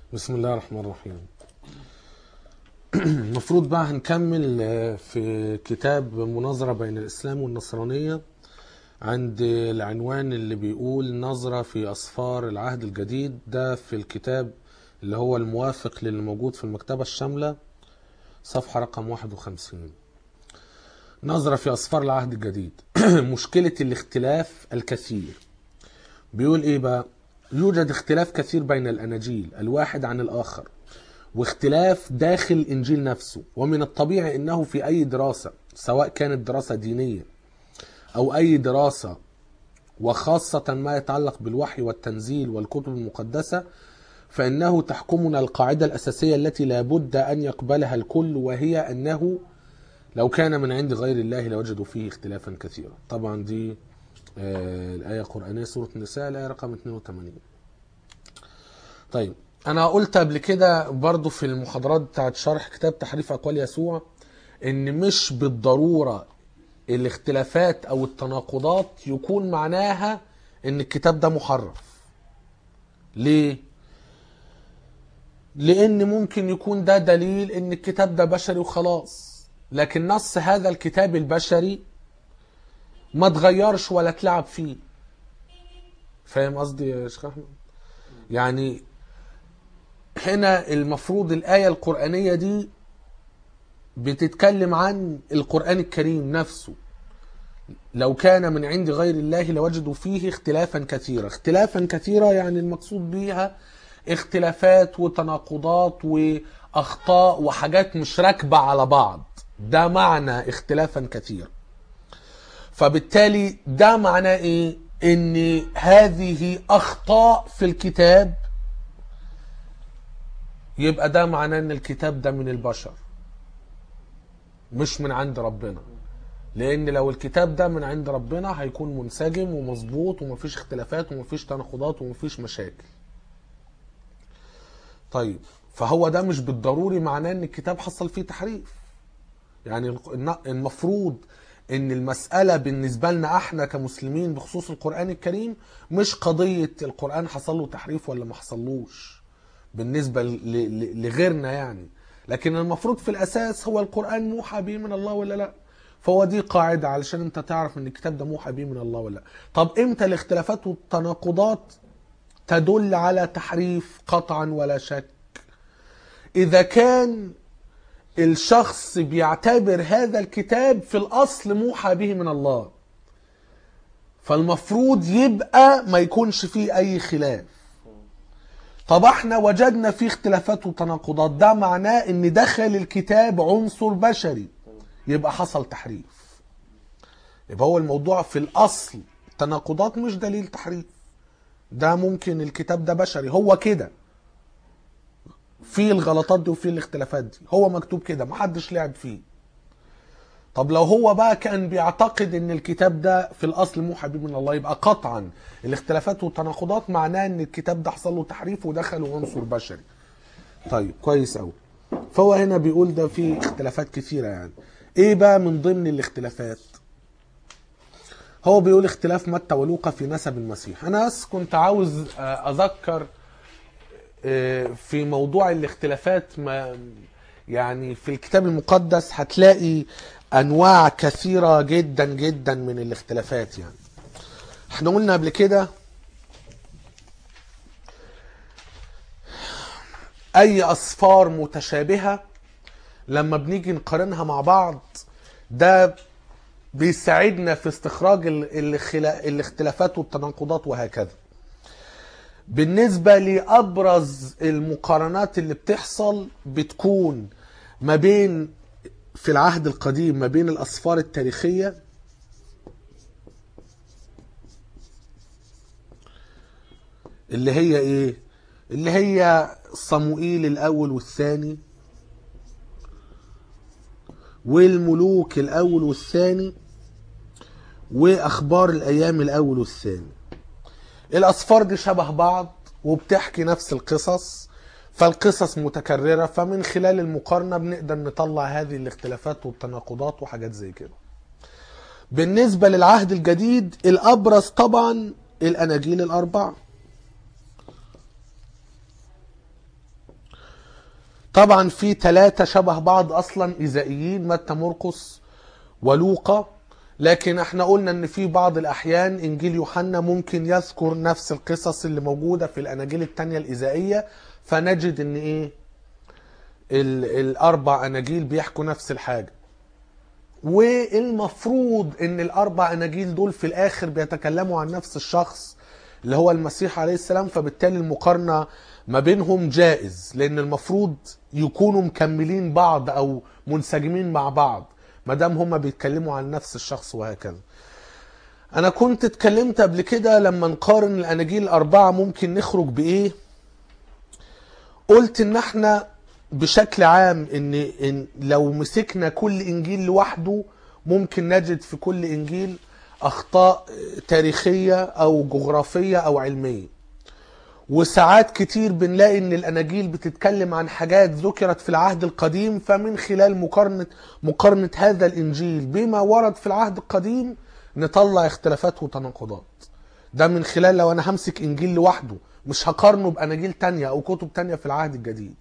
بسم الله الرحمن الرحيم المفروض بقى هنكمل آه، في كتاب مناظرة بين الإسلام والنصرانية عند العنوان اللي بيقول نظرة في أسفار العهد الجديد ده في الكتاب اللي هو الموافق للي موجود في المكتبة الشاملة صفحة رقم 51 نظرة في أسفار العهد الجديد مشكلة الاختلاف الكثير بيقول إيه بقى يوجد اختلاف كثير بين الأناجيل الواحد عن الآخر واختلاف داخل الإنجيل نفسه ومن الطبيعي أنه في أي دراسة سواء كانت دراسة دينية أو أي دراسة وخاصة ما يتعلق بالوحي والتنزيل والكتب المقدسة فإنه تحكمنا القاعدة الأساسية التي لا بد أن يقبلها الكل وهي أنه لو كان من عند غير الله لوجدوا فيه اختلافا كثيرا طبعا دي آه، الآية القرآنية سورة النساء الآية رقم 82 طيب أنا قلت قبل كده برضو في المحاضرات بتاعت شرح كتاب تحريف أقوال يسوع إن مش بالضرورة الاختلافات أو التناقضات يكون معناها إن الكتاب ده محرف ليه؟ لان ممكن يكون ده دليل ان الكتاب ده بشري وخلاص لكن نص هذا الكتاب البشري ما اتغيرش ولا اتلعب فيه فاهم قصدي يا شيخ احمد يعني هنا المفروض الآية القرآنية دي بتتكلم عن القرآن الكريم نفسه لو كان من عند غير الله لوجدوا فيه اختلافا كثيرا اختلافا كثيرا يعني المقصود بيها اختلافات وتناقضات واخطاء وحاجات مش راكبه على بعض ده معنى اختلافا كثيرا فبالتالي ده معناه ايه ان هذه اخطاء في الكتاب يبقى ده معناه ان الكتاب ده من البشر مش من عند ربنا لان لو الكتاب ده من عند ربنا هيكون منسجم ومظبوط ومفيش اختلافات ومفيش تناقضات ومفيش مشاكل طيب فهو ده مش بالضروري معناه ان الكتاب حصل فيه تحريف يعني الق- المفروض ان المسألة بالنسبة لنا احنا كمسلمين بخصوص القرآن الكريم مش قضية القرآن حصل له تحريف ولا ما حصلوش بالنسبة ل- ل- لغيرنا يعني لكن المفروض في الاساس هو القرآن موحى به من الله ولا لا فهو دي قاعدة علشان انت تعرف ان الكتاب ده موحى به من الله ولا لا طب امتى الاختلافات والتناقضات تدل على تحريف قطعا ولا شك اذا كان الشخص بيعتبر هذا الكتاب في الاصل موحى به من الله فالمفروض يبقى ما يكونش فيه اي خلاف طب احنا وجدنا فيه اختلافات وتناقضات ده معناه ان دخل الكتاب عنصر بشري يبقى حصل تحريف يبقى هو الموضوع في الاصل تناقضات مش دليل تحريف ده ممكن الكتاب ده بشري هو كده في الغلطات دي وفي الاختلافات دي هو مكتوب كده محدش لعب فيه طب لو هو بقى كان بيعتقد ان الكتاب ده في الاصل موحى به من الله يبقى قطعا الاختلافات والتناقضات معناه ان الكتاب ده حصل له تحريف ودخله عنصر بشري طيب كويس قوي فهو هنا بيقول ده في اختلافات كثيره يعني ايه بقى من ضمن الاختلافات هو بيقول اختلاف متى ولوقا في نسب المسيح انا بس كنت عاوز آه، اذكر آه، في موضوع الاختلافات ما يعني في الكتاب المقدس هتلاقي انواع كثيره جدا جدا من الاختلافات يعني احنا قلنا قبل كده اي اصفار متشابهه لما بنيجي نقارنها مع بعض ده بيساعدنا في استخراج ال- الخلا- الاختلافات والتناقضات وهكذا بالنسبة لأبرز المقارنات اللي بتحصل بتكون ما بين في العهد القديم ما بين الأسفار التاريخية اللي هي ايه اللي هي صموئيل الأول والثاني والملوك الأول والثاني وأخبار الأيام الأول والثاني الأسفار دي شبه بعض وبتحكي نفس القصص فالقصص متكررة فمن خلال المقارنة بنقدر نطلع هذه الاختلافات والتناقضات وحاجات زي كده بالنسبة للعهد الجديد الأبرز طبعا الأناجيل الأربعة طبعا في ثلاثة شبه بعض اصلا ايزائيين متى مرقس ولوقا لكن احنا قلنا ان في بعض الاحيان انجيل يوحنا ممكن يذكر نفس القصص اللي موجودة في الاناجيل التانية الايزائية فنجد ان ايه ال- الاربع اناجيل بيحكوا نفس الحاجة والمفروض ان الاربع اناجيل دول في الاخر بيتكلموا عن نفس الشخص اللي هو المسيح عليه السلام فبالتالي المقارنة ما بينهم جائز لان المفروض يكونوا مكملين بعض او منسجمين مع بعض ما دام هما بيتكلموا عن نفس الشخص وهكذا انا كنت اتكلمت قبل كده لما نقارن الاناجيل الاربعة ممكن نخرج بايه قلت ان احنا بشكل عام ان, إن لو مسكنا كل انجيل لوحده ممكن نجد في كل انجيل اخطاء تاريخيه او جغرافيه او علميه وساعات كتير بنلاقي ان الاناجيل بتتكلم عن حاجات ذكرت في العهد القديم فمن خلال مقارنه مقارنه هذا الانجيل بما ورد في العهد القديم نطلع اختلافات وتناقضات ده من خلال لو انا همسك انجيل لوحده مش هقارنه باناجيل تانية او كتب تانية في العهد الجديد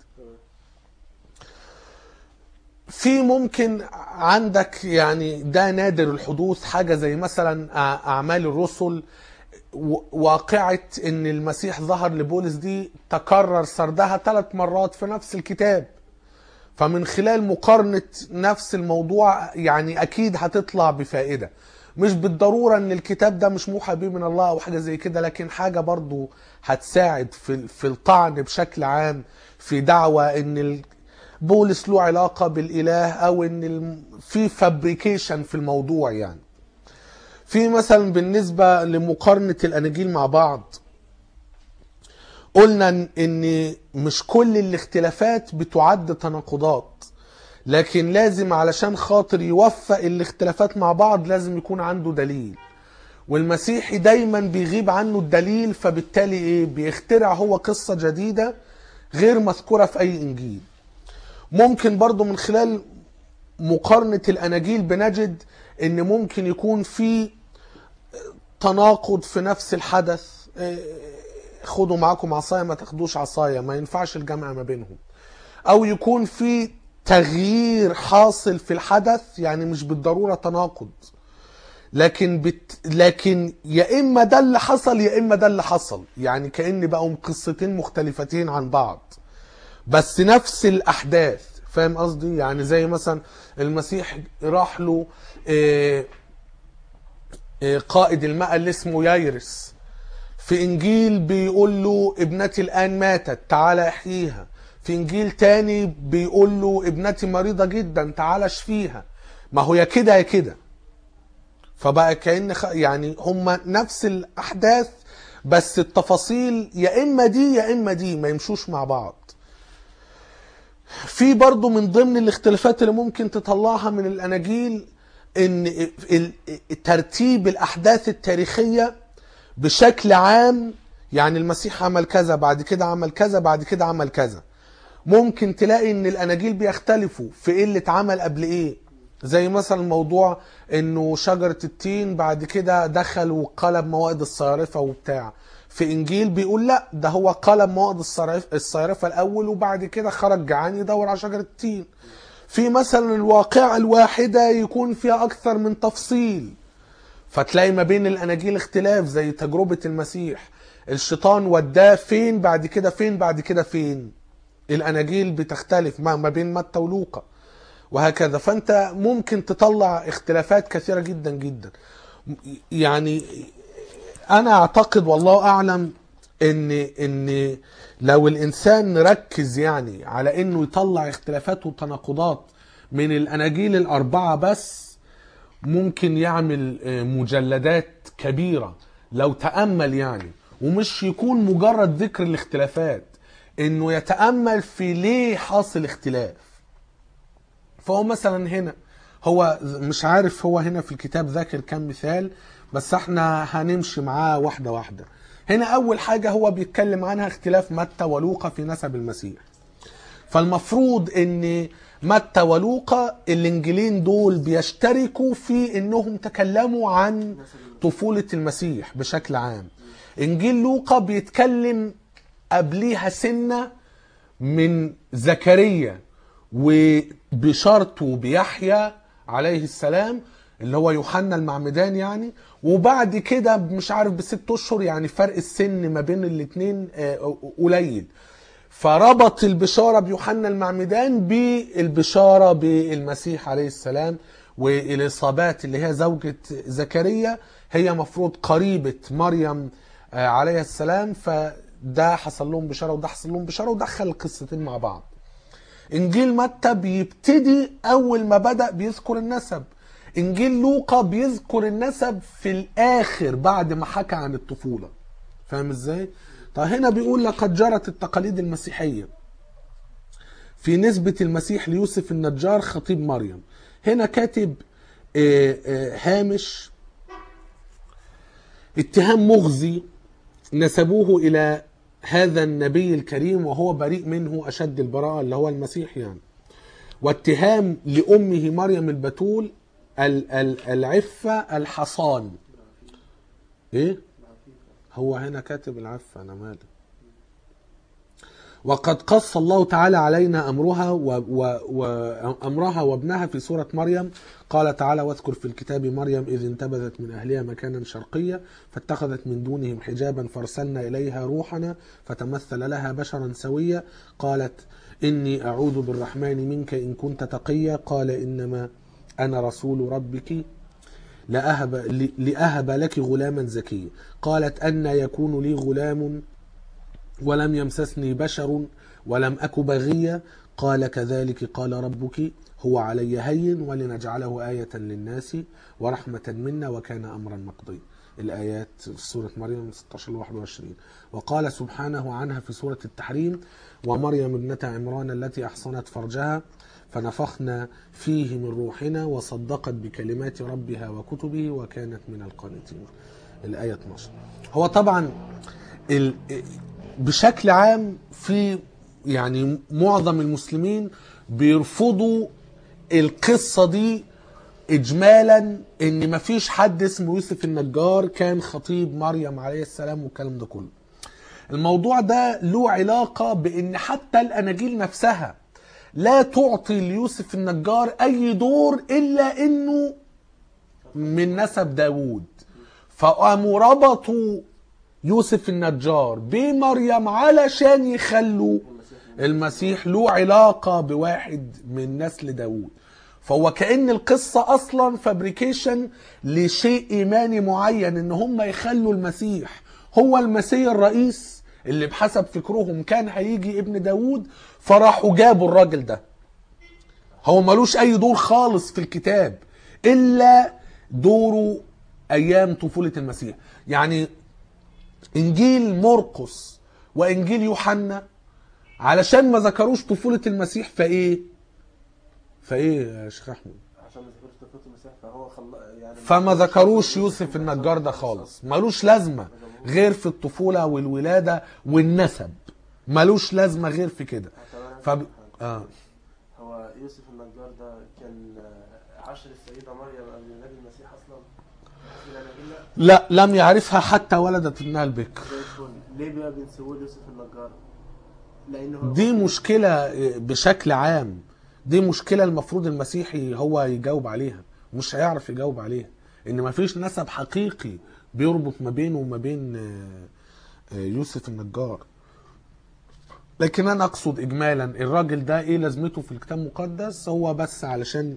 في ممكن عندك يعني ده نادر الحدوث حاجة زي مثلا أع- أعمال الرسل و- واقعة ان المسيح ظهر لبولس دي تكرر سردها ثلاث مرات في نفس الكتاب فمن خلال مقارنة نفس الموضوع يعني أكيد هتطلع بفائدة مش بالضرورة ان الكتاب ده مش موحى به من الله او حاجة زي كده لكن حاجة برضو هتساعد في, في الطعن بشكل عام في دعوة ان ال- بولس له علاقة بالاله او ان الم- في فابريكيشن في الموضوع يعني في مثلا بالنسبة لمقارنة الاناجيل مع بعض قلنا إن- ان مش كل الاختلافات بتعد تناقضات لكن لازم علشان خاطر يوفق الاختلافات مع بعض لازم يكون عنده دليل والمسيحي دايما بيغيب عنه الدليل فبالتالي ايه بيخترع هو قصة جديدة غير مذكورة في اي انجيل ممكن برضو من خلال مقارنة الاناجيل بنجد ان ممكن يكون في تناقض في نفس الحدث إيه، خدوا معاكم عصاية ما تاخدوش عصاية ما ينفعش الجمع ما بينهم او يكون في تغيير حاصل في الحدث يعني مش بالضرورة تناقض لكن بت... لكن يا اما ده اللي حصل يا اما ده اللي حصل يعني كأن بقوا قصتين مختلفتين عن بعض بس نفس الاحداث فاهم قصدي يعني زي مثلا المسيح راح له آه، آه، قائد الماء اللي اسمه يايرس في انجيل بيقول له ابنتي الان ماتت تعالى احييها في انجيل تاني بيقول له ابنتي مريضه جدا تعالى اشفيها ما هو يا كده يا كده فبقى كأن خ... يعني هما نفس الاحداث بس التفاصيل يا اما دي يا اما دي ما يمشوش مع بعض في برضو من ضمن الاختلافات اللي ممكن تطلعها من الاناجيل ان ال- ال- ترتيب الاحداث التاريخيه بشكل عام يعني المسيح عمل كذا بعد كده عمل كذا بعد كده عمل كذا ممكن تلاقي ان الاناجيل بيختلفوا في ايه اللي اتعمل قبل ايه زي مثلا موضوع انه شجرة التين بعد كده دخل وقلب موائد الصيارفة وبتاع في انجيل بيقول لا ده هو قلب موائد الصيارف- الصيارفة الاول وبعد كده خرج جعان يدور على شجرة التين في مثلا الواقعة الواحدة يكون فيها اكثر من تفصيل فتلاقي ما بين الاناجيل اختلاف زي تجربة المسيح الشيطان وداه فين بعد كده فين بعد كده فين الاناجيل بتختلف ما ما بين متى ولوقا وهكذا فانت ممكن تطلع اختلافات كثيرة جدا جدا يعني انا اعتقد والله اعلم ان ان لو الانسان ركز يعني على انه يطلع اختلافات وتناقضات من الاناجيل الاربعه بس ممكن يعمل آه، مجلدات كبيره لو تامل يعني ومش يكون مجرد ذكر الاختلافات انه يتامل في ليه حاصل اختلاف فهو مثلا هنا هو مش عارف هو هنا في الكتاب ذاكر كام مثال بس احنا هنمشي معاه واحدة واحدة هنا أول حاجة هو بيتكلم عنها اختلاف متى ولوقا في نسب المسيح فالمفروض ان متى ولوقا الانجيلين دول بيشتركوا في انهم تكلموا عن طفولة المسيح بشكل عام انجيل لوقا بيتكلم قبليها سنة من زكريا وبشارته بيحيى عليه السلام اللي هو يوحنا المعمدان يعني وبعد كده مش عارف بست اشهر يعني فرق السن ما بين الاتنين آه، قليل فربط البشارة بيوحنا المعمدان بالبشارة بالمسيح عليه السلام والإصابات اللي هي زوجة زكريا هي مفروض قريبة مريم آه، عليه السلام فده حصل لهم بشارة وده حصل لهم بشارة ودخل القصتين مع بعض انجيل متى بيبتدي اول ما بدا بيذكر النسب انجيل لوقا بيذكر النسب في الاخر بعد ما حكى عن الطفوله فاهم ازاي طيب هنا بيقول لقد جرت التقاليد المسيحيه في نسبة المسيح ليوسف النجار خطيب مريم هنا كاتب آه، آه، هامش اتهام مغزي نسبوه إلى هذا النبي الكريم وهو بريء منه أشد البراءة اللي هو المسيح يعني واتهام لأمه مريم البتول ال- ال- العفة الحصان إيه؟ هو هنا كاتب العفة أنا مالي وقد قص الله تعالى علينا امرها و... و... وامرها وابنها في سوره مريم قال تعالى واذكر في الكتاب مريم اذ انتبذت من اهلها مكانا شرقيا فاتخذت من دونهم حجابا فارسلنا اليها روحنا فتمثل لها بشرا سويا قالت اني اعوذ بالرحمن منك ان كنت تقيا قال انما انا رسول ربك لأهب, لأهب لك غلاما زكيا قالت أن يكون لي غلام ولم يمسسني بشر ولم أك بغيا قال كذلك قال ربك هو علي هين ولنجعله آية للناس ورحمة منا وكان أمرا مقضيا الآيات في سورة مريم 16 21 وقال سبحانه عنها في سورة التحريم ومريم ابنة عمران التي أحصنت فرجها فنفخنا فيه من روحنا وصدقت بكلمات ربها وكتبه وكانت من القانتين الآية 12 هو طبعا ال... بشكل عام في يعني معظم المسلمين بيرفضوا القصة دي اجمالا ان مفيش حد اسمه يوسف النجار كان خطيب مريم عليه السلام والكلام ده كله الموضوع ده له علاقة بان حتى الاناجيل نفسها لا تعطي ليوسف النجار اي دور الا انه من نسب داوود فقاموا ربطوا يوسف النجار بمريم علشان يخلوا المسيح له علاقة بواحد من نسل داوود فهو كأن القصة أصلا فابريكيشن لشيء إيماني معين إن هم يخلوا المسيح هو المسيح الرئيس اللي بحسب فكرهم كان هيجي ابن داوود فراحوا جابوا الراجل ده هو ملوش أي دور خالص في الكتاب إلا دوره أيام طفولة المسيح يعني انجيل مرقس وانجيل يوحنا علشان ما ذكروش طفولة المسيح فايه فايه يا شيخ احمد عشان ما ذكرش طفولة المسيح فهو خل... يعني فما ذكروش يوسف النجار ده خالص ملوش لازمة غير في الطفولة والولادة والنسب ملوش لازمة غير في كده فب... آه. هو يوسف النجار ده كان آه، عشر السيدة مريم قبل ميلاد المسيح أصلا في الأناجيل لا لا لم يعرفها حتى ولدت ابنها البكر زي الفل ليه بقى بنسويه يوسف النجار؟ لأنه هو دي مشكلة بشكل عام دي مشكلة المفروض المسيحي هو يجاوب عليها مش هيعرف يجاوب عليها ان مفيش نسب حقيقي بيربط ما بينه وما بين آه، آه، يوسف النجار لكن انا اقصد اجمالا الراجل ده ايه لازمته في الكتاب المقدس هو بس علشان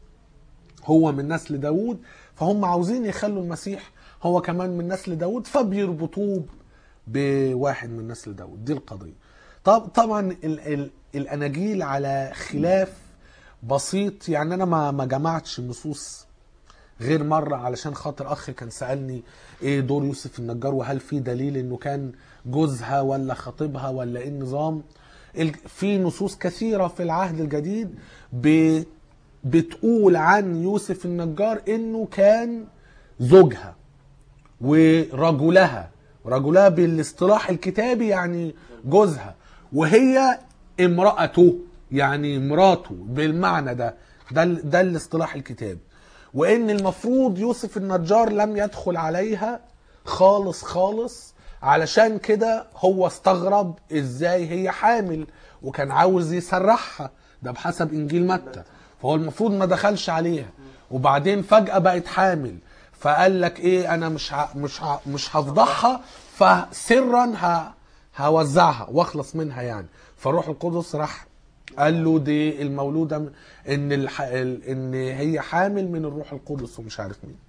هو من نسل داوود فهم عاوزين يخلوا المسيح هو كمان من نسل داوود فبيربطوه بواحد من نسل داوود دي القضية طب طبعا ال ال الاناجيل على خلاف بسيط يعني انا ما ما جمعتش النصوص غير مرة علشان خاطر أخ كان سألني إيه دور يوسف النجار وهل في دليل إنه كان جوزها ولا خطيبها ولا إيه النظام ال- في نصوص كثيرة في العهد الجديد ب- بتقول عن يوسف النجار إنه كان زوجها ورجلها رجلها بالاصطلاح الكتابي يعني جوزها وهي امرأته يعني مراته بالمعنى ده ده, ال- ده الاصطلاح الكتابي وان المفروض يوسف النجار لم يدخل عليها خالص خالص علشان كده هو استغرب ازاي هي حامل وكان عاوز يسرحها ده بحسب انجيل متى فهو المفروض ما دخلش عليها وبعدين فجأة بقت حامل فقال لك ايه انا مش ه... مش ه... مش هفضحها فسرا ه... هوزعها واخلص منها يعني فالروح القدس راح قال له دي المولوده من- ان الح... ال- ان هي حامل من الروح القدس ومش عارف مين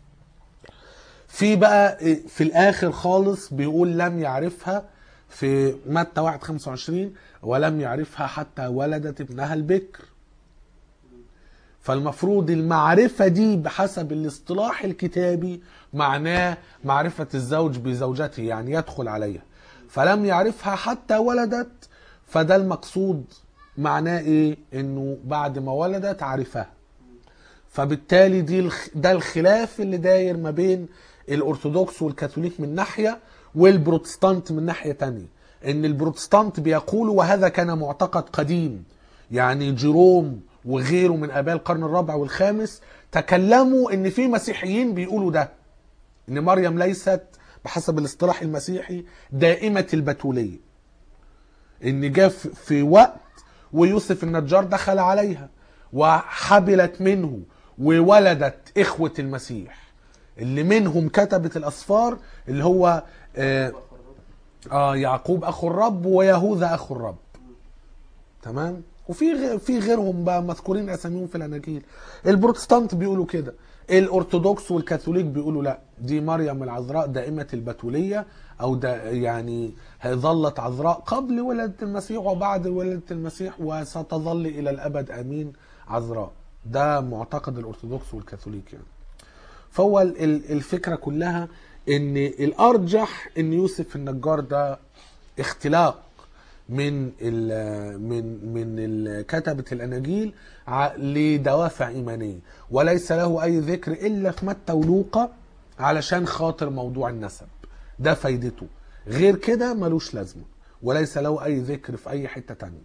في بقى في الاخر خالص بيقول لم يعرفها في متى 1 25 ولم يعرفها حتى ولدت ابنها البكر فالمفروض المعرفة دي بحسب الاصطلاح الكتابي معناه معرفة الزوج بزوجته يعني يدخل عليها فلم يعرفها حتى ولدت فده المقصود معناه ايه انه بعد ما ولدت عرفها فبالتالي دي الخ... ده الخلاف اللي داير ما بين الارثوذكس والكاثوليك من ناحيه والبروتستانت من ناحيه تانية ان البروتستانت بيقولوا وهذا كان معتقد قديم يعني جيروم وغيره من اباء القرن الرابع والخامس تكلموا ان في مسيحيين بيقولوا ده ان مريم ليست بحسب الاصطلاح المسيحي دائمه البتوليه ان جاء في- في وقت ويوسف النجار دخل عليها وحبلت منه وولدت اخوه المسيح اللي منهم كتبت الاسفار اللي هو آه, اه يعقوب اخو الرب ويهوذا اخو الرب تمام وفي غ- في غيرهم بقى مذكورين اساميهم في الاناجيل البروتستانت بيقولوا كده الارثوذكس والكاثوليك بيقولوا لا دي مريم العذراء دائمه البتوليه او ده يعني ظلت عذراء قبل ولادة المسيح وبعد ولادة المسيح وستظل الى الابد امين عذراء ده معتقد الارثوذكس والكاثوليك يعني فهو ال- ال- الفكره كلها ان الارجح ان يوسف النجار ده اختلاق من ال من من ال- كتبه الاناجيل ع- لدوافع ايمانيه وليس له اي ذكر الا في متى ولوقا علشان خاطر موضوع النسب ده فايدته غير كده ملوش لازمه وليس له اي ذكر في اي حته تانية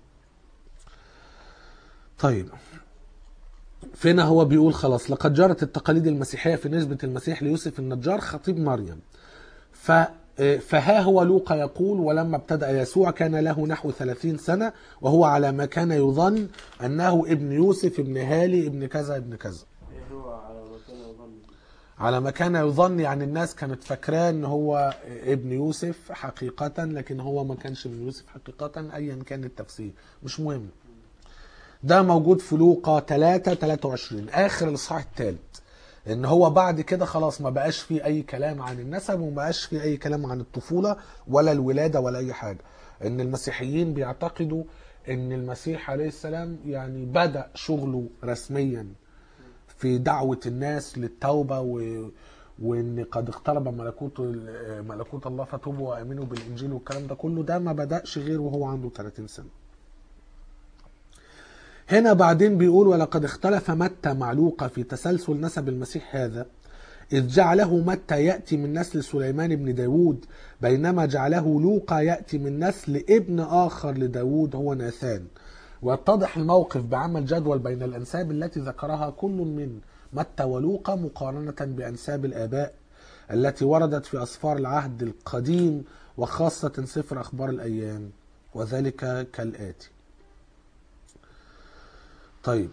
طيب فينا هو بيقول خلاص لقد جرت التقاليد المسيحية في نسبة المسيح ليوسف النجار خطيب مريم ف فها هو لوقا يقول ولما ابتدأ يسوع كان له نحو ثلاثين سنة وهو على ما كان يظن أنه ابن يوسف ابن هالي ابن كذا ابن كذا ايه هو على ما كان يظن على ما كان يظن يعني الناس كانت فاكراه ان هو ابن يوسف حقيقة لكن هو ما كانش ابن يوسف حقيقة ايا كان التفسير مش مهم ده موجود في لوقا 3 23 اخر الاصحاح الثالث ان هو بعد كده خلاص ما بقاش فيه اي كلام عن النسب وما بقاش فيه اي كلام عن الطفولة ولا الولادة ولا اي حاجة ان المسيحيين بيعتقدوا ان المسيح عليه السلام يعني بدأ شغله رسميا في دعوة الناس للتوبة و... وان قد اقترب ملكوت ملكوت الله فتوبوا وامنوا بالانجيل والكلام ده كله ده ما بدأش غير وهو عنده 30 سنة هنا بعدين بيقول ولقد اختلف متى مع لوقا في تسلسل نسب المسيح هذا إذ جعله متى يأتي من نسل سليمان بن داود بينما جعله لوقا يأتي من نسل ابن آخر لداود هو ناثان ويتضح الموقف بعمل جدول بين الأنساب التي ذكرها كل من متى ولوقا مقارنة بأنساب الآباء التي وردت في أسفار العهد القديم وخاصة سفر أخبار الأيام وذلك كالآتي طيب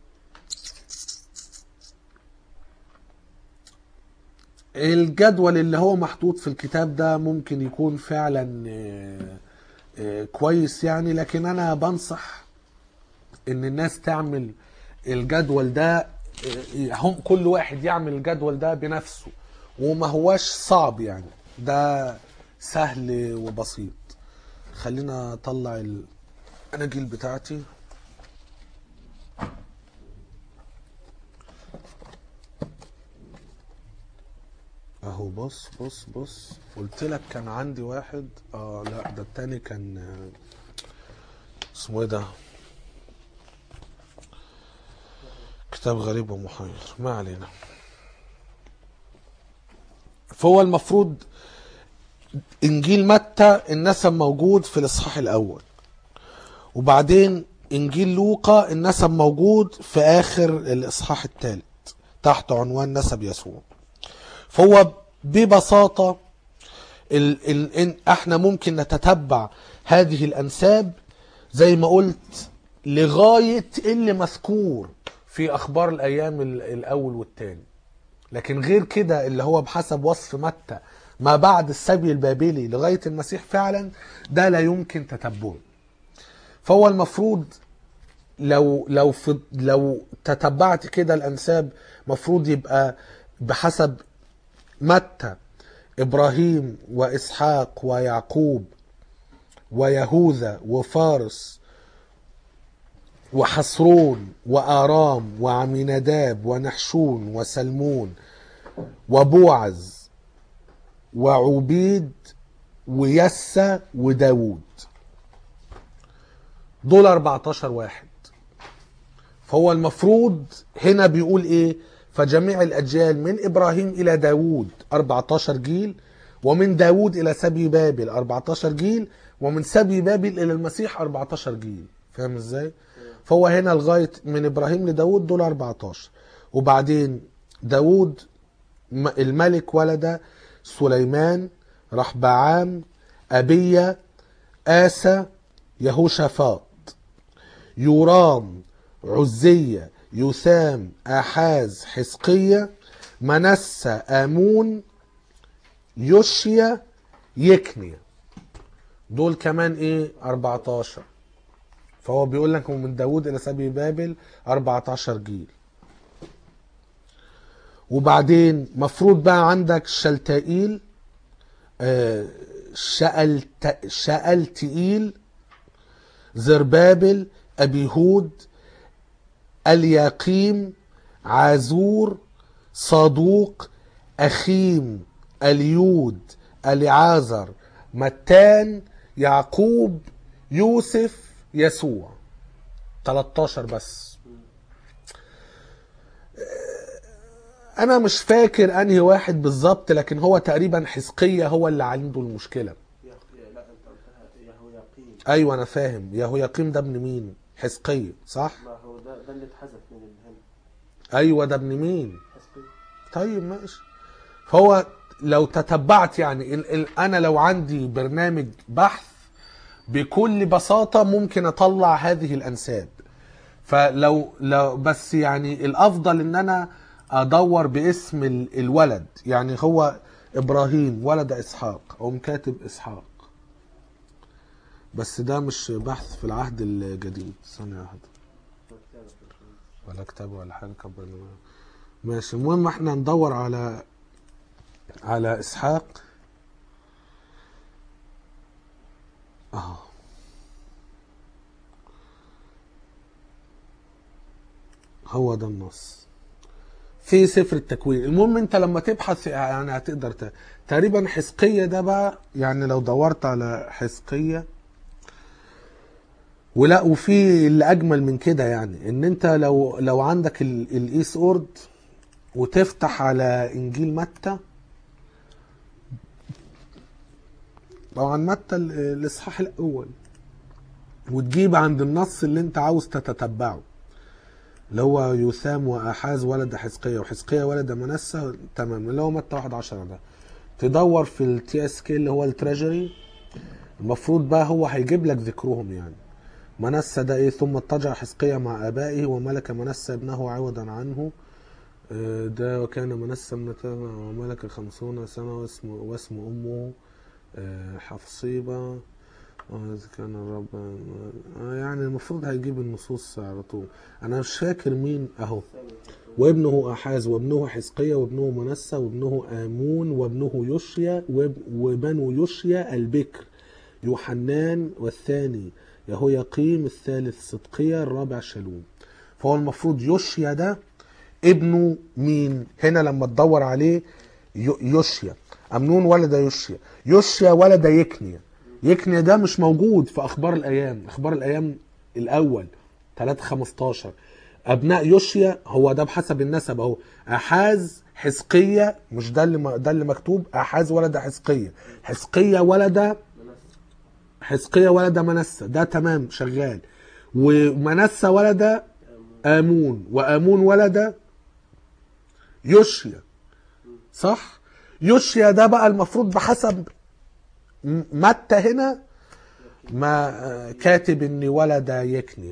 الجدول اللي هو محطوط في الكتاب ده ممكن يكون فعلا آه، آه، كويس يعني لكن انا بنصح ان الناس تعمل الجدول ده آه، هم كل واحد يعمل الجدول ده بنفسه وما هواش صعب يعني ده سهل وبسيط خلينا اطلع الاناجيل بتاعتي اهو بص بص بص قلت لك كان عندي واحد اه لا ده التاني كان آه، اسمه ايه ده كتاب غريب ومحير ما علينا فهو المفروض انجيل متى النسب موجود في الاصحاح الاول وبعدين انجيل لوقا النسب موجود في اخر الاصحاح الثالث تحت عنوان نسب يسوع فهو ببساطة ال ال إن احنا ممكن نتتبع هذه الانساب زي ما قلت لغايه اللي مذكور في اخبار الايام ال- الاول والثاني لكن غير كده اللي هو بحسب وصف متى ما بعد السبي البابلي لغايه المسيح فعلا ده لا يمكن تتبعه فهو المفروض لو لو في لو تتبعت كده الانساب مفروض يبقى بحسب متى ابراهيم واسحاق ويعقوب ويهوذا وفارس وحصرون وارام وعميناداب ونحشون وسلمون وبوعز وعبيد ويسى وداوود دول 14 واحد فهو المفروض هنا بيقول ايه فجميع الاجيال من ابراهيم الى داوود 14 جيل ومن داوود الى سبي بابل 14 جيل ومن سبي بابل الى المسيح 14 جيل فاهم ازاي فهو هنا لغايه من ابراهيم لداوود دول 14 وبعدين داوود م- الملك ولد سليمان رحبعام أبية آسى يهوشافاط يورام عزية يثام آحاز حزقية منسى آمون يوشيا يكنيا دول كمان ايه 14 فهو بيقول لك من داود الى سبي بابل 14 جيل وبعدين مفروض بقى عندك شلتائيل آه، شألت شألتئيل زربابل أبيهود الياقيم عازور صادوق أخيم اليود اليعازر متان يعقوب يوسف يسوع 13 بس انا مش فاكر انهي واحد بالظبط لكن هو تقريبا حزقية هو اللي عنده المشكلة يا يا- لا انت قلتها يهوياقيم ايوه انا فاهم يهوياقيم ده ابن مين حزقية صح ما هو ده ده اللي اتحذف من الهند ايوه ده ابن مين حسقي طيب ماشي فهو لو تتبعت يعني ال ال انا لو عندي برنامج بحث بكل بساطة ممكن اطلع هذه الانساب فلو لو بس يعني الافضل ان انا ادور باسم ال- الولد يعني هو ابراهيم ولد اسحاق او كاتب اسحاق بس ده مش بحث في العهد الجديد ثانية واحدة ولا كتاب ولا حاجة كبر دماغك. ماشي المهم احنا ندور على على اسحاق اه هو ده النص في سفر التكوين المهم انت لما تبحث يعني هتقدر ت... تقريبا حزقية ده بقى يعني لو دورت على حزقية ولا وفي اللي اجمل من كده يعني ان انت لو لو عندك ال- الايس اورد وتفتح على انجيل متى طبعا متى ال- الاصحاح الاول وتجيب عند النص اللي انت عاوز تتتبعه اللي هو يثام واحاز ولد حزقية وحزقية ولد منسى تمام اللي هو متى 11 ده تدور في التي اس كي اللي هو التراجري المفروض بقى هو هيجيب لك ذكرهم يعني منسى ده ايه ثم اضطجع حزقية مع ابائه وملك منسى ابنه عوضا عنه آه، ده وكان منسى ابن وملك خمسون سنة واسم, واسم أمه آه، حفصيبة وإذ كان الرب آه، يعني المفروض هيجيب النصوص على طول أنا مش فاكر مين أهو وابنه أحاز وابنه حزقية وابنه منسى وابنه آمون وابنه يوشيا واب- وبنو يوشيا البكر يوحنان والثاني يهوياقيم الثالث صدقية الرابع شالوم فهو المفروض يوشيا ده ابنه مين هنا لما تدور عليه يو- يوشيا أمنون ولد يوشيا يوشيا ولد يكنيا يكنيا ده مش موجود في أخبار الأيام أخبار الأيام الأول 3 15 أبناء يوشيا هو ده بحسب النسب أهو أحاز حزقية مش ده اللي م- ده اللي مكتوب أحاز ولد حزقية حزقية ولد منسى حزقية ولد منسى ده تمام شغال ومنسى ولد آمون وآمون ولد يوشيا صح يوشيا ده بقى المفروض بحسب م- متى هنا ما آه، كاتب ان ولد يكني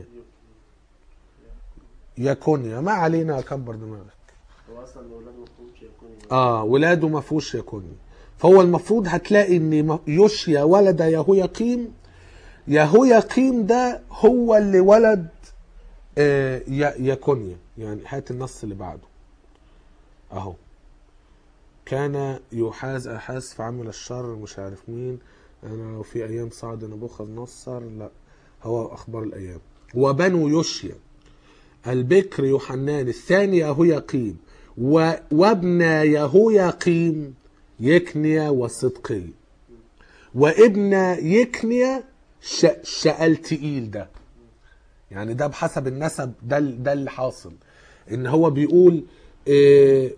يكونيا ما علينا اكبر دماغك هو اصلا الاولاد ما فيهمش يكون اه ولاده ما فيهوش يكوني فهو المفروض هتلاقي ان م- يوشيا ولد يهوياقيم يهوياقيم ده هو اللي ولد آه ي- يكونيا يعني هات النص اللي بعده اهو كان يحاز احاز فعمل الشر مش عارف مين انا لو في ايام صعد نبوخذ نصر لا هو اخبار الايام وبنو يوشيا البكر يوحنان الثاني يهوياقيم و- وابن يهوياقيم يكنيا وصدقي وابن يكنيا ش... شألتئيل ده يعني ده بحسب النسب ده ال- ده اللي حاصل ان هو بيقول آه،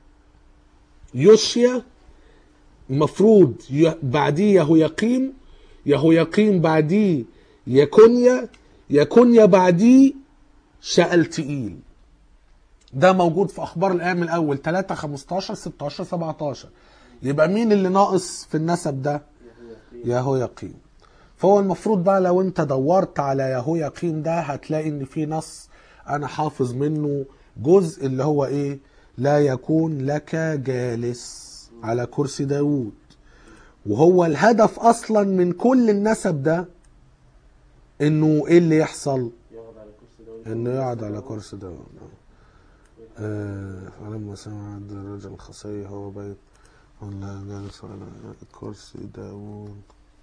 يوشيا مفروض ي- بعديه يهوياقيم يهوياقيم بعديه يكونيا يكونيا بعديه شألتئيل ده موجود في اخبار الايام الاول 3 15 16 17 يبقى مين اللي ناقص في النسب ده يهوياقيم فهو المفروض بقى لو انت دورت على يهوياقيم ده هتلاقي ان في نص انا حافظ منه جزء اللي هو ايه لا يكون لك جالس على كرسي داوود وهو الهدف اصلا من كل النسب ده انه ايه اللي يحصل يقعد على كرسي دولي انه يقعد على كرسي داوود آه، فلما سمع عبد الرجل الخصي هو بيت ولا جالس على كرسي داوود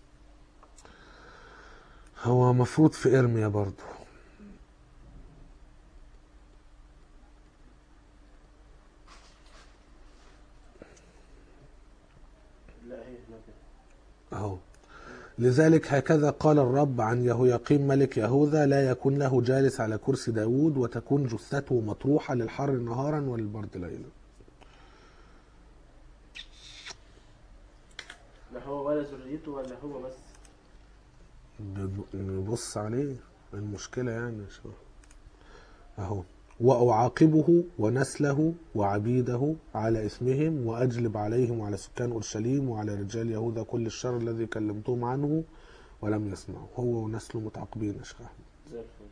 هو مفروض في ارميا برضو لا هي هنا كده اهو لذلك هكذا قال الرب عن يهوياقيم ملك يهوذا لا يكون له جالس على كرسي داوود وتكون جثته مطروحة للحر نهارا وللبرد ليلا لا هو ولا ذريته ولا هو بس نبص عليه المشكلة يعني شو أهو وأعاقبه ونسله وعبيده على إثمهم وأجلب عليهم وعلى سكان أورشليم وعلى رجال يهوذا كل الشر الذي كلمتهم عنه ولم يسمعوا هو ونسله متعاقبين يا شيخ أحمد زي الفل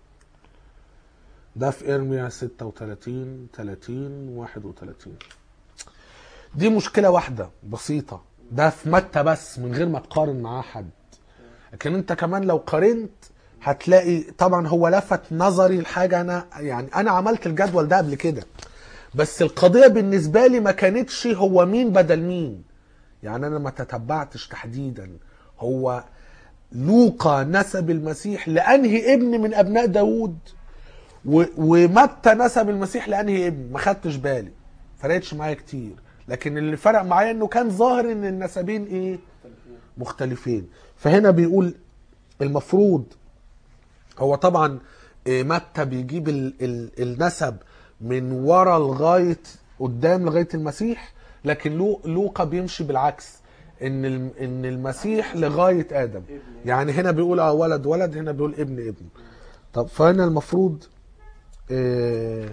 ده في إرميا 36 30 31 دي مشكلة واحدة بسيطة ده في متى بس من غير ما تقارن معاه حد لكن انت كمان لو قارنت هتلاقي طبعا هو لفت نظري لحاجة انا يعني انا عملت الجدول ده قبل كده بس القضية بالنسبة لي ما كانتش هو مين بدل مين يعني انا ما تتبعتش تحديدا هو لوقا نسب المسيح لانهي ابن من ابناء داوود و- ومتى نسب المسيح لانهي ابن ما خدتش بالي فرقتش معايا كتير لكن اللي فرق معايا انه كان ظاهر ان النسبين ايه مختلفين مختلفين فهنا بيقول المفروض هو طبعا إيه، متى بيجيب ال ال النسب من ورا لغايه قدام لغايه المسيح لكن لو لوقا بيمشي بالعكس ان الم- ان المسيح لغايه ادم يعني هنا بيقول اه ولد ولد هنا بيقول ابن ابن طب فهنا المفروض إيه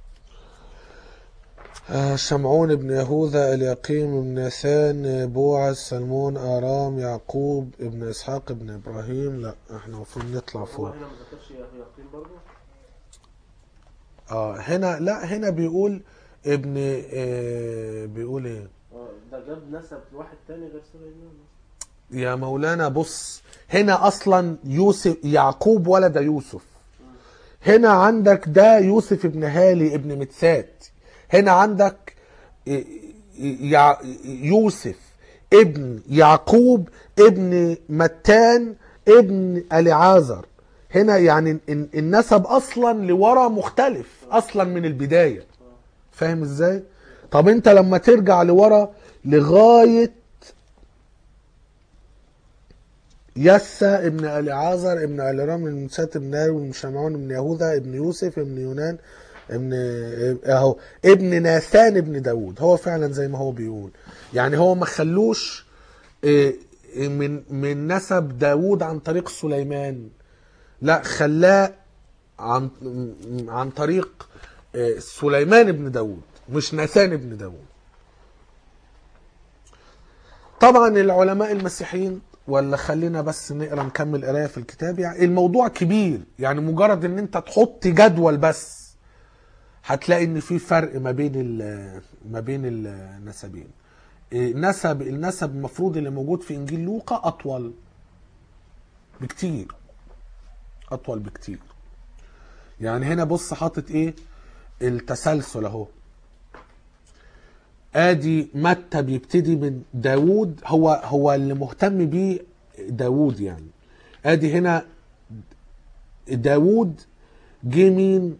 آه، شمعون بن يهوذا اليقيم بن ناثان بوعز سلمون آرام يعقوب ابن إسحاق ابن إبراهيم لا احنا المفروض نطلع هو فوق هنا ما ذكرش يقين برضه اه هنا لا هنا بيقول ابن آه بيقول ايه اه ده جاب نسب لواحد تاني غير سليمان يا مولانا بص هنا اصلا يوسف يعقوب ولد يوسف هنا عندك ده يوسف ابن هالي ابن متسات هنا عندك يع- يوسف ابن يعقوب ابن متان ابن اليعازر هنا يعني ال- النسب اصلا لورا مختلف اصلا من البدايه فاهم ازاي طب انت لما ترجع لورا لغايه يسا ابن اليعازر ابن اليرام ابن سات ابن نار ابن شمعون ابن يهوذا ابن يوسف ابن يونان ابن اهو ابن ناثان ابن داود هو فعلا زي ما هو بيقول يعني هو ما خلوش إيه، من من نسب داود عن طريق سليمان لا خلاه عن عن طريق إيه، سليمان ابن داود مش ناثان ابن داود طبعا العلماء المسيحيين ولا خلينا بس نقرا نكمل قرايه في الكتاب يعني الموضوع كبير يعني مجرد ان انت تحط جدول بس هتلاقي ان في فرق ما بين ال- ما بين النسبين إيه، نسب النسب المفروض اللي موجود في انجيل لوقا اطول بكتير اطول بكتير يعني هنا بص حاطط ايه التسلسل اهو ادي متى بيبتدي من داوود هو هو اللي مهتم بيه داوود يعني ادي هنا داوود جه مين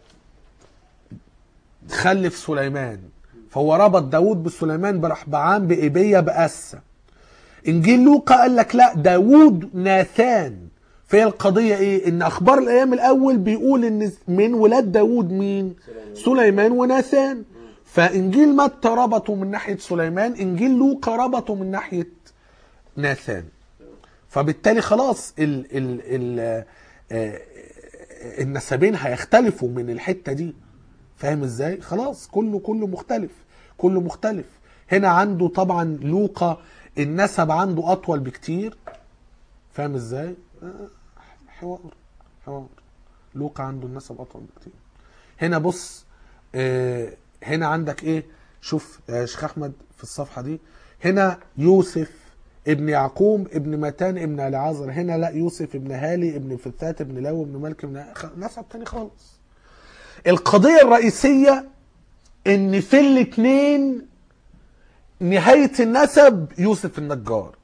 خلف سليمان فهو ربط داوود بسليمان برحبعام بإيبية بأسة انجيل لوقا قال لك لا داوود ناثان فهي القضية ايه ان اخبار الايام الاول بيقول ان من ولاد داوود مين سليمان وناثان فانجيل متى ربطه من ناحية سليمان انجيل لوقا ربطه من ناحية ناثان فبالتالي خلاص ال ال ال آه، النسبين هيختلفوا من الحتة دي فاهم ازاي خلاص كله كله مختلف كله مختلف هنا عنده طبعا لوقا النسب عنده اطول بكتير فاهم ازاي آه، حوار حوار لوقا عنده النسب اطول بكتير هنا بص آه، هنا عندك ايه شوف يا شيخ احمد في الصفحه دي هنا يوسف ابن يعقوب ابن متان ابن العازر هنا لا يوسف ابن هالي ابن فتات ابن لاو ابن ملك ابن خ- نسب تاني خالص القضيه الرئيسيه ان في الاثنين نهايه النسب يوسف النجار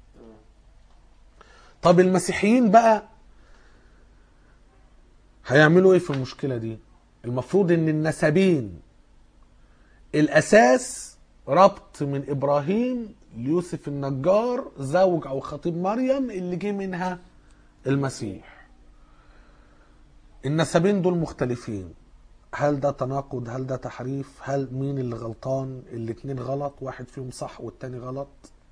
طب المسيحيين بقى هيعملوا ايه في المشكله دي المفروض ان النسبين الاساس ربط من ابراهيم ليوسف النجار زوج او خطيب مريم اللي جه منها المسيح النسبين دول مختلفين هل ده تناقض هل ده تحريف هل مين اللي غلطان الاتنين غلط واحد فيهم صح والتاني غلط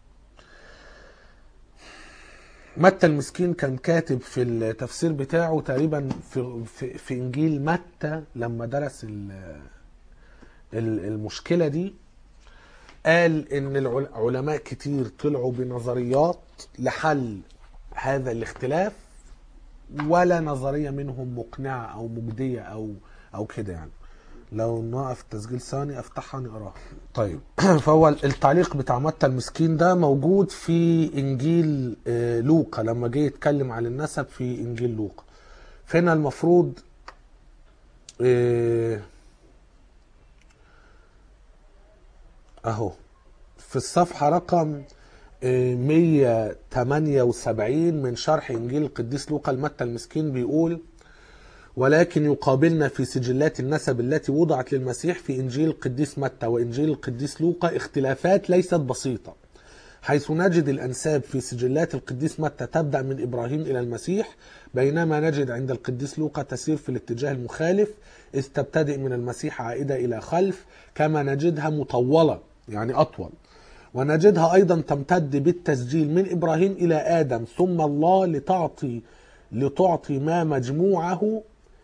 متى المسكين كان كاتب في التفسير بتاعه تقريبا في في, في انجيل متى لما درس ال- ال- المشكله دي قال ان العل- علماء كتير طلعوا بنظريات لحل هذا الاختلاف ولا نظريه منهم مقنعه او مجديه او او كده يعني لو نوقف التسجيل ثاني افتحها نقراها طيب فهو التعليق بتاع متى المسكين ده موجود في انجيل آه، لوقا لما جه يتكلم عن النسب في انجيل لوقا فهنا المفروض آه، اهو في الصفحة رقم آه، 178 من شرح انجيل القديس لوقا لمتى المسكين بيقول ولكن يقابلنا في سجلات النسب التي وضعت للمسيح في انجيل القديس متى وانجيل القديس لوقا اختلافات ليست بسيطه حيث نجد الانساب في سجلات القديس متى تبدا من ابراهيم الى المسيح بينما نجد عند القديس لوقا تسير في الاتجاه المخالف اذ تبتدئ من المسيح عائده الى خلف كما نجدها مطوله يعني اطول ونجدها ايضا تمتد بالتسجيل من ابراهيم الى ادم ثم الله لتعطي لتعطي ما مجموعه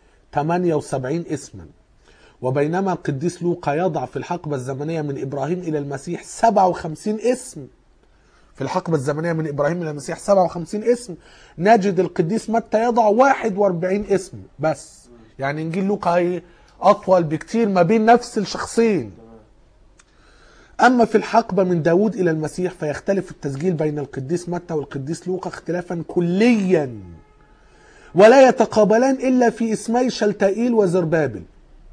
78 اسما وبينما القديس لوقا يضع في الحقبة الزمنية من إبراهيم إلى المسيح 57 اسم في الحقبة الزمنية من إبراهيم إلى المسيح 57 اسم نجد القديس متى يضع 41 اسم بس يعني إنجيل لوقا هي أطول بكتير ما بين نفس الشخصين أما في الحقبة من داود إلى المسيح فيختلف التسجيل بين القديس متى والقديس لوقا اختلافا كليا ولا يتقابلان إلا في اسمي شلتائيل وزربابل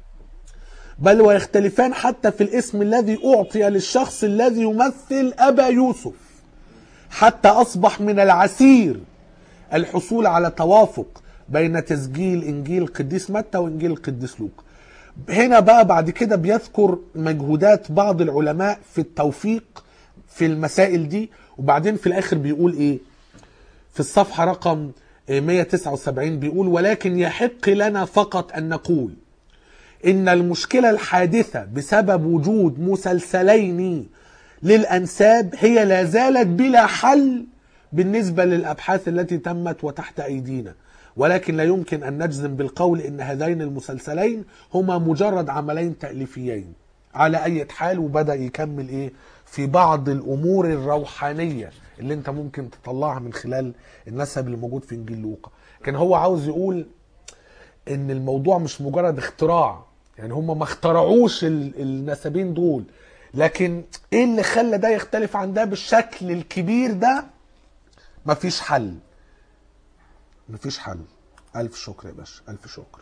بل ويختلفان حتى في الاسم الذي أعطي للشخص الذي يمثل أبا يوسف حتى أصبح من العسير الحصول على توافق بين تسجيل إنجيل القديس متى وإنجيل القديس لوقا هنا بقى بعد كده بيذكر مجهودات بعض العلماء في التوفيق في المسائل دي وبعدين في الآخر بيقول إيه في الصفحة رقم 179 بيقول ولكن يحق لنا فقط أن نقول إن المشكلة الحادثة بسبب وجود مسلسلين للأنساب هي لا زالت بلا حل بالنسبة للأبحاث التي تمت وتحت أيدينا ولكن لا يمكن أن نجزم بالقول إن هذين المسلسلين هما مجرد عملين تأليفيين على أي حال وبدأ يكمل إيه في بعض الامور الروحانيه اللي انت ممكن تطلعها من خلال النسب اللي موجود في انجيل لوقا كان هو عاوز يقول ان الموضوع مش مجرد اختراع يعني هم ما اخترعوش ال- النسبين دول لكن ايه اللي خلى ده يختلف عن ده بالشكل الكبير ده مفيش حل مفيش حل الف شكر يا باشا الف شكر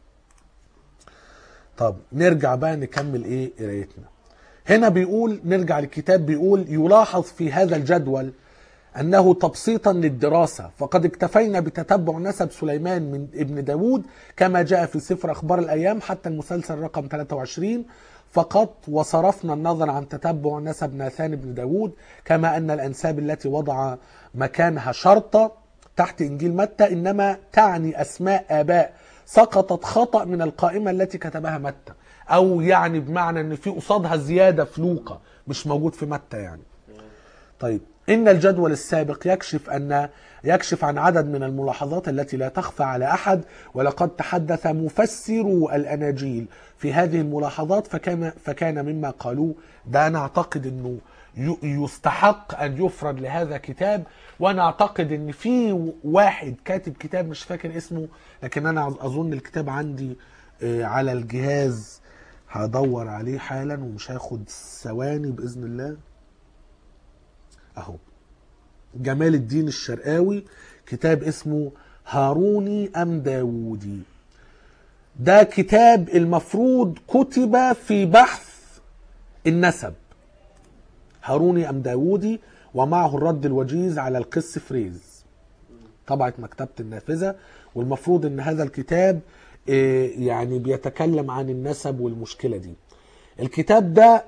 طب نرجع بقى نكمل ايه قرايتنا هنا بيقول نرجع للكتاب بيقول يلاحظ في هذا الجدول أنه تبسيطا للدراسة فقد اكتفينا بتتبع نسب سليمان من ابن داود كما جاء في سفر أخبار الأيام حتى المسلسل رقم 23 فقط وصرفنا النظر عن تتبع نسب ناثان بن داود كما أن الأنساب التي وضع مكانها شرطة تحت إنجيل متى إنما تعني أسماء آباء سقطت خطأ من القائمة التي كتبها متى أو يعني بمعنى أن في قصادها زيادة في لوقا مش موجود في متى يعني طيب إن الجدول السابق يكشف أن يكشف عن عدد من الملاحظات التي لا تخفى على أحد ولقد تحدث مفسرو الأناجيل في هذه الملاحظات فكان فكان مما قالوه ده أنا أعتقد أنه ي- يستحق أن يفرد لهذا كتاب وأنا أعتقد أن في واحد كاتب كتاب مش فاكر اسمه لكن أنا أظن الكتاب عندي آه، على الجهاز هدور عليه حالا ومش هاخد ثواني بإذن الله اهو جمال الدين الشرقاوي كتاب اسمه هاروني ام داوودي ده كتاب المفروض كتب في بحث النسب هاروني ام داوودي ومعه الرد الوجيز على القس فريز طبعة مكتبة النافذة والمفروض ان هذا الكتاب آه، يعني بيتكلم عن النسب والمشكلة دي الكتاب ده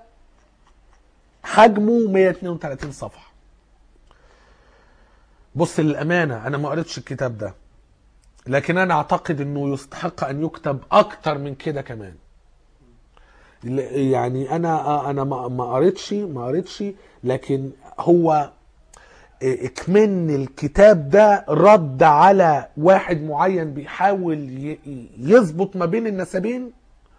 حجمه 132 صفحة بص للأمانة أنا ما قريتش الكتاب ده لكن أنا أعتقد أنه يستحق أن يكتب أكتر من كده كمان ل- يعني أنا أنا ما ما قريتش ما قريتش لكن هو اكمن الكتاب ده رد على واحد معين بيحاول ي- يظبط ما بين النسبين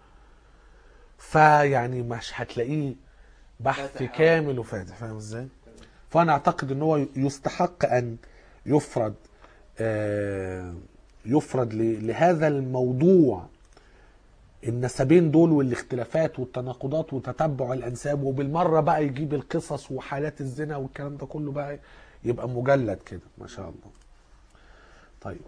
فيعني مش هتلاقيه بحث فاتح. كامل وفاتح فاهم ازاي؟ فانا اعتقد ان هو يستحق ان يفرد آه، يفرد ل- لهذا الموضوع النسبين دول والاختلافات والتناقضات وتتبع الانساب وبالمره بقى يجيب القصص وحالات الزنا والكلام ده كله بقى يبقى مجلد كده ما شاء الله. طيب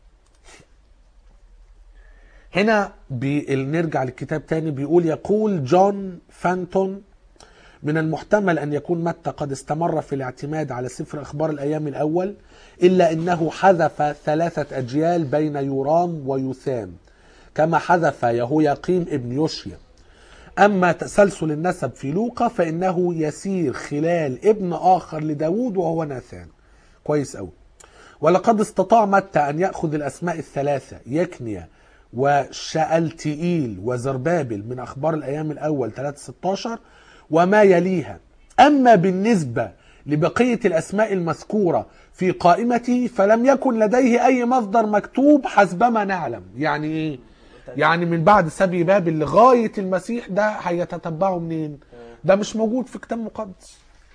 هنا بي... نرجع للكتاب تاني بيقول يقول جون فانتون من المحتمل أن يكون متى قد استمر في الاعتماد على سفر أخبار الأيام الأول إلا أنه حذف ثلاثة أجيال بين يورام ويثام كما حذف يهوياقيم ابن يوشيا أما تسلسل النسب في لوقا فإنه يسير خلال ابن آخر لداود وهو ناثان كويس أوي ولقد استطاع متى أن يأخذ الأسماء الثلاثة يكنيا وشألتئيل وزربابل من أخبار الأيام الأول 3:16 وما يليها أما بالنسبة لبقية الأسماء المذكورة في قائمته فلم يكن لديه أي مصدر مكتوب حسبما نعلم يعني إيه؟ يعني من بعد سبي بابل لغاية المسيح ده هيتتبعه منين ده مش موجود في كتاب مقدس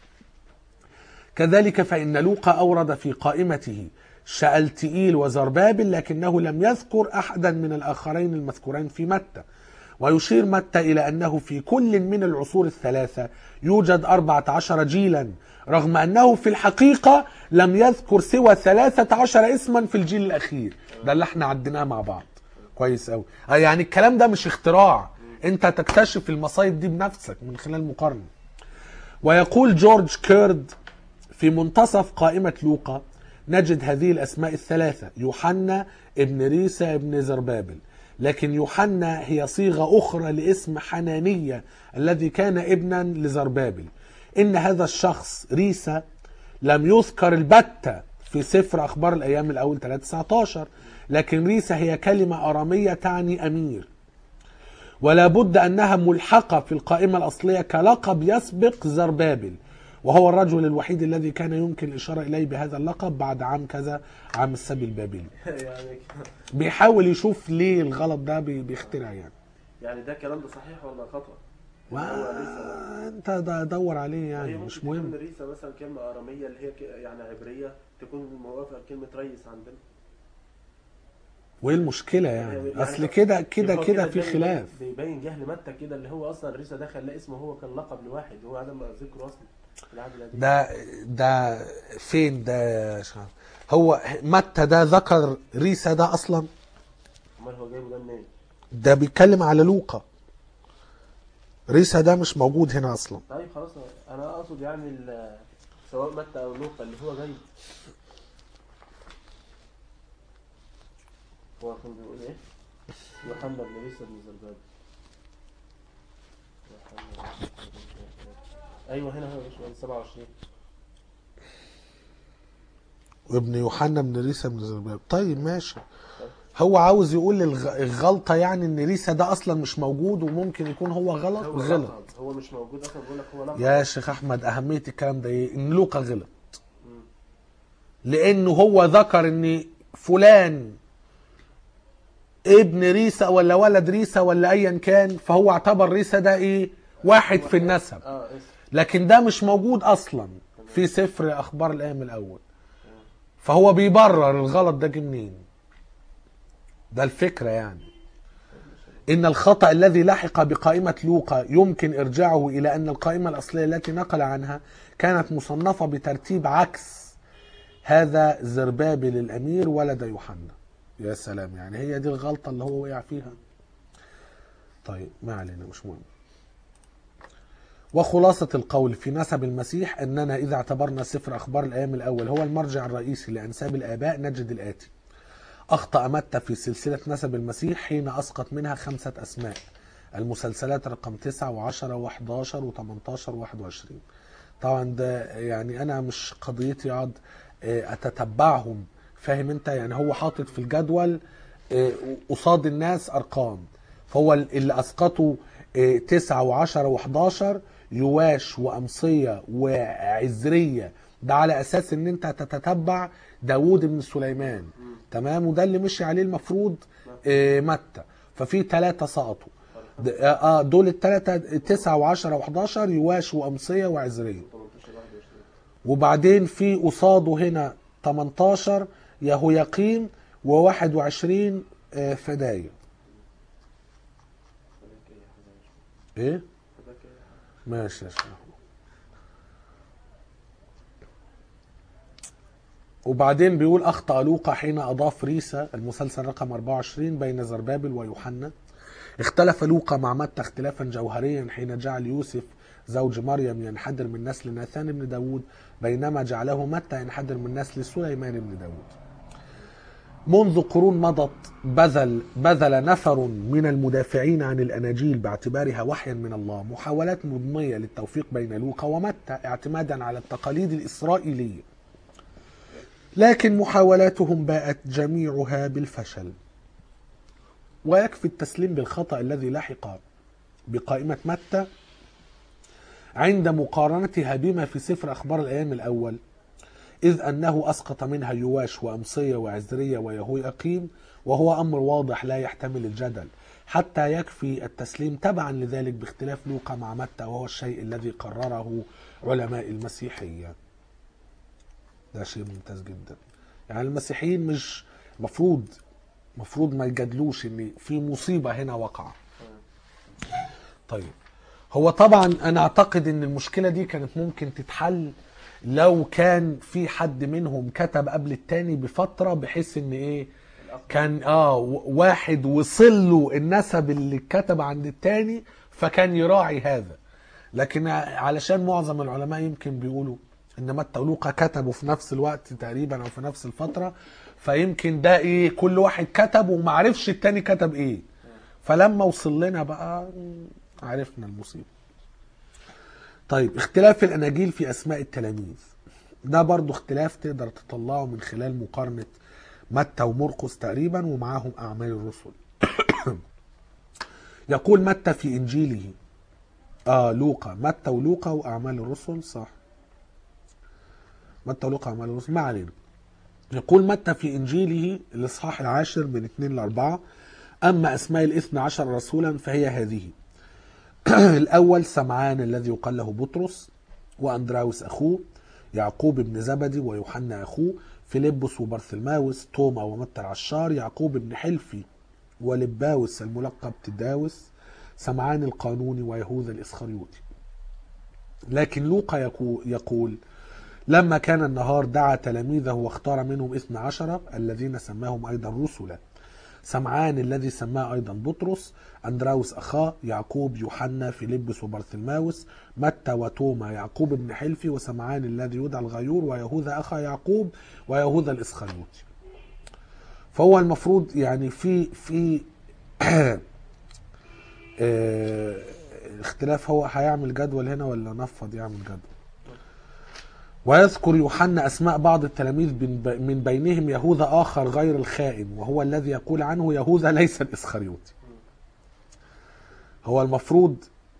كذلك فإن لوقا أورد في قائمته شألتئيل وزربابل لكنه لم يذكر أحدا من الآخرين المذكورين في متى ويشير متى إلى أنه في كل من العصور الثلاثة يوجد أربعة عشر جيلا رغم أنه في الحقيقة لم يذكر سوى ثلاثة عشر اسما في الجيل الأخير ده اللي احنا عديناه مع بعض كويس أوي يعني الكلام ده مش اختراع انت تكتشف المصايد دي بنفسك من خلال مقارنة ويقول جورج كيرد في منتصف قائمة لوقا نجد هذه الأسماء الثلاثة يوحنا ابن ريسا ابن زربابل لكن يوحنا هي صيغة أخرى لاسم حنانية الذي كان ابنا لزربابل إن هذا الشخص ريسا لم يذكر البتة في سفر أخبار الأيام الأول 319 لكن ريسا هي كلمة أرامية تعني أمير ولا بد أنها ملحقة في القائمة الأصلية كلقب يسبق زربابل وهو الرجل الوحيد الذي كان يمكن الإشارة إليه بهذا اللقب بعد عام كذا عام السبي البابلي يعني كده. بيحاول يشوف ليه الغلط ده بي- بيخترع يعني يعني ده الكلام ده صحيح ولا خطأ؟ ما انت د- دور عليه هي يعني ممكن مش تكون مهم ريسة مثلا كلمة آرامية اللي هي ك- يعني عبرية تكون موافقة لكلمة ريس عندنا وايه المشكله يعني- يعني اصل كده كده يبقى هو كده في بيبين- خلاف بيبين جهل متى كده اللي هو اصلا ريسة ده خلاه اسمه هو كان لقب لواحد هو عدم ذكره اصلا في العهد القديم ده ده فين ده يا شباب؟ هو متى ده ذكر ريسا ده اصلا امال هو جايبه ده منين؟ ده بيتكلم على لوقا ريسا ده مش موجود هنا اصلا طيب خلاص انا اقصد يعني ال- سواء متى او لوقا اللي هو جاي هو كان بيقول ايه؟ يوحنا بن عيسى بن زرباب يوحنا بن عيسى بن زرباب. ايوه هنا هو يا باشا 27 وابن يوحنا بن ريسا بن زرباب طيب ماشي هو عاوز يقول الغ- الغلطة يعني ان ريسا ده اصلا مش موجود وممكن يكون هو غلط هو غلط لقب. هو مش موجود اصلا بيقول لك هو لقب يا شيخ احمد اهمية الكلام ده ايه ان لوقا غلط لانه هو ذكر ان فلان ابن ريسا ولا ولد ريسا ولا ايا كان فهو اعتبر ريسا ده ايه واحد في النسب اه اسم لكن ده مش موجود اصلا في سفر اخبار الايام الاول فهو بيبرر الغلط ده جه منين ده الفكره يعني ان الخطا الذي لحق بقائمه لوقا يمكن ارجاعه الى ان القائمه الاصليه التي نقل عنها كانت مصنفه بترتيب عكس هذا زربابل الامير ولد يوحنا يا سلام يعني هي دي الغلطه اللي هو وقع فيها طيب ما علينا مش مهم وخلاصة القول في نسب المسيح أننا إذا اعتبرنا سفر أخبار الأيام الأول هو المرجع الرئيسي لأنساب الآباء نجد الآتي أخطأ متى في سلسلة نسب المسيح حين أسقط منها خمسة أسماء المسلسلات رقم 9 و10 و11 و18 و21 طبعا ده يعني أنا مش قضيتي أقعد آه، أتتبعهم فاهم أنت يعني هو حاطط في الجدول آه، قصاد الناس أرقام فهو اللي أسقطوا آه، 9 و10 و11 يواش وأمصية وعزرية ده على أساس إن أنت تتتبع داوود بن سليمان تمام وده اللي مشي عليه المفروض آه، متى ففي ثلاثة سقطوا د- اه دول الثلاثة 9 و10 و11 يواش وأمصية وعزرية 18 21 وبعدين في قصاده هنا 18 يهوياقيم و21 آه، فداية فداك ايه يا حبيبي ايه فداك ايه ماشي يا شيخ وبعدين بيقول اخطا لوقا حين اضاف ريسا المسلسل رقم 24 بين زربابل ويوحنا اختلف لوقا مع متى اختلافا جوهريا حين جعل يوسف زوج مريم ينحدر من نسل ناثان بن داود بينما جعله متى ينحدر من نسل سليمان بن داود منذ قرون مضت بذل بذل نفر من المدافعين عن الاناجيل باعتبارها وحيا من الله محاولات مضنيه للتوفيق بين لوقا ومتى اعتمادا على التقاليد الاسرائيليه لكن محاولاتهم باءت جميعها بالفشل ويكفي التسليم بالخطا الذي لحق بقائمه متى عند مقارنتها بما في سفر اخبار الايام الاول إذ أنه أسقط منها يواش وأمصية وعزرية ويهوياقيم وهو أمر واضح لا يحتمل الجدل حتى يكفي التسليم تبعا لذلك باختلاف لوقا مع متى وهو الشيء الذي قرره علماء المسيحية ده شيء ممتاز جدا يعني المسيحيين مش مفروض مفروض ما يجادلوش ان في مصيبة هنا وقع طيب هو طبعا انا اعتقد ان المشكله دي كانت ممكن تتحل لو كان في حد منهم كتب قبل التاني بفتره بحيث ان ايه كان اه و- واحد وصل له النسب اللي اتكتب عند التاني فكان يراعي هذا لكن علشان معظم العلماء يمكن بيقولوا ان متى ولوقا كتبوا في نفس الوقت تقريبا او في نفس الفتره فيمكن ده ايه كل واحد كتب ومعرفش التاني كتب ايه فلما وصل لنا بقى مم، عرفنا المصيبه طيب اختلاف الاناجيل في اسماء التلاميذ ده برضو اختلاف تقدر تطلعه من خلال مقارنه متى ومرقس تقريبا ومعاهم اعمال الرسل يقول متى في انجيله اه لوقا متى ولوقا واعمال الرسل صح متى ولوقا واعمال الرسل ما علينا يقول متى في انجيله الاصحاح العاشر من 2 ل 4 اما اسماء الاثنى عشر رسولا فهي هذه الأول سمعان الذي يقال له بطرس وأندراوس أخوه يعقوب بن زبدي ويوحنا أخوه فيلبس وبرثلماوس توما ومتى العشار يعقوب بن حلفي ولباوس الملقب تداوس سمعان القانوني ويهوذا الإسخريوطي لكن لوقا يقو- يقول لما كان النهار دعا تلاميذه واختار منهم اثنى عشر الذين سماهم أيضا رسلا سمعان الذي سماه أيضا بطرس أندراوس أخاه يعقوب يوحنا فيلبس وبرثلماوس متى وتوما يعقوب بن حلفي وسمعان الذي يدعى الغيور ويهوذا أخا يعقوب ويهوذا الإسخريوطي فهو المفروض يعني في في آه، اختلاف هو هيعمل جدول هنا ولا نفض يعمل جدول ويذكر يوحنا اسماء بعض التلاميذ من من بينهم يهوذا اخر غير الخائن وهو الذي يقول عنه يهوذا ليس الاسخريوطي هو المفروض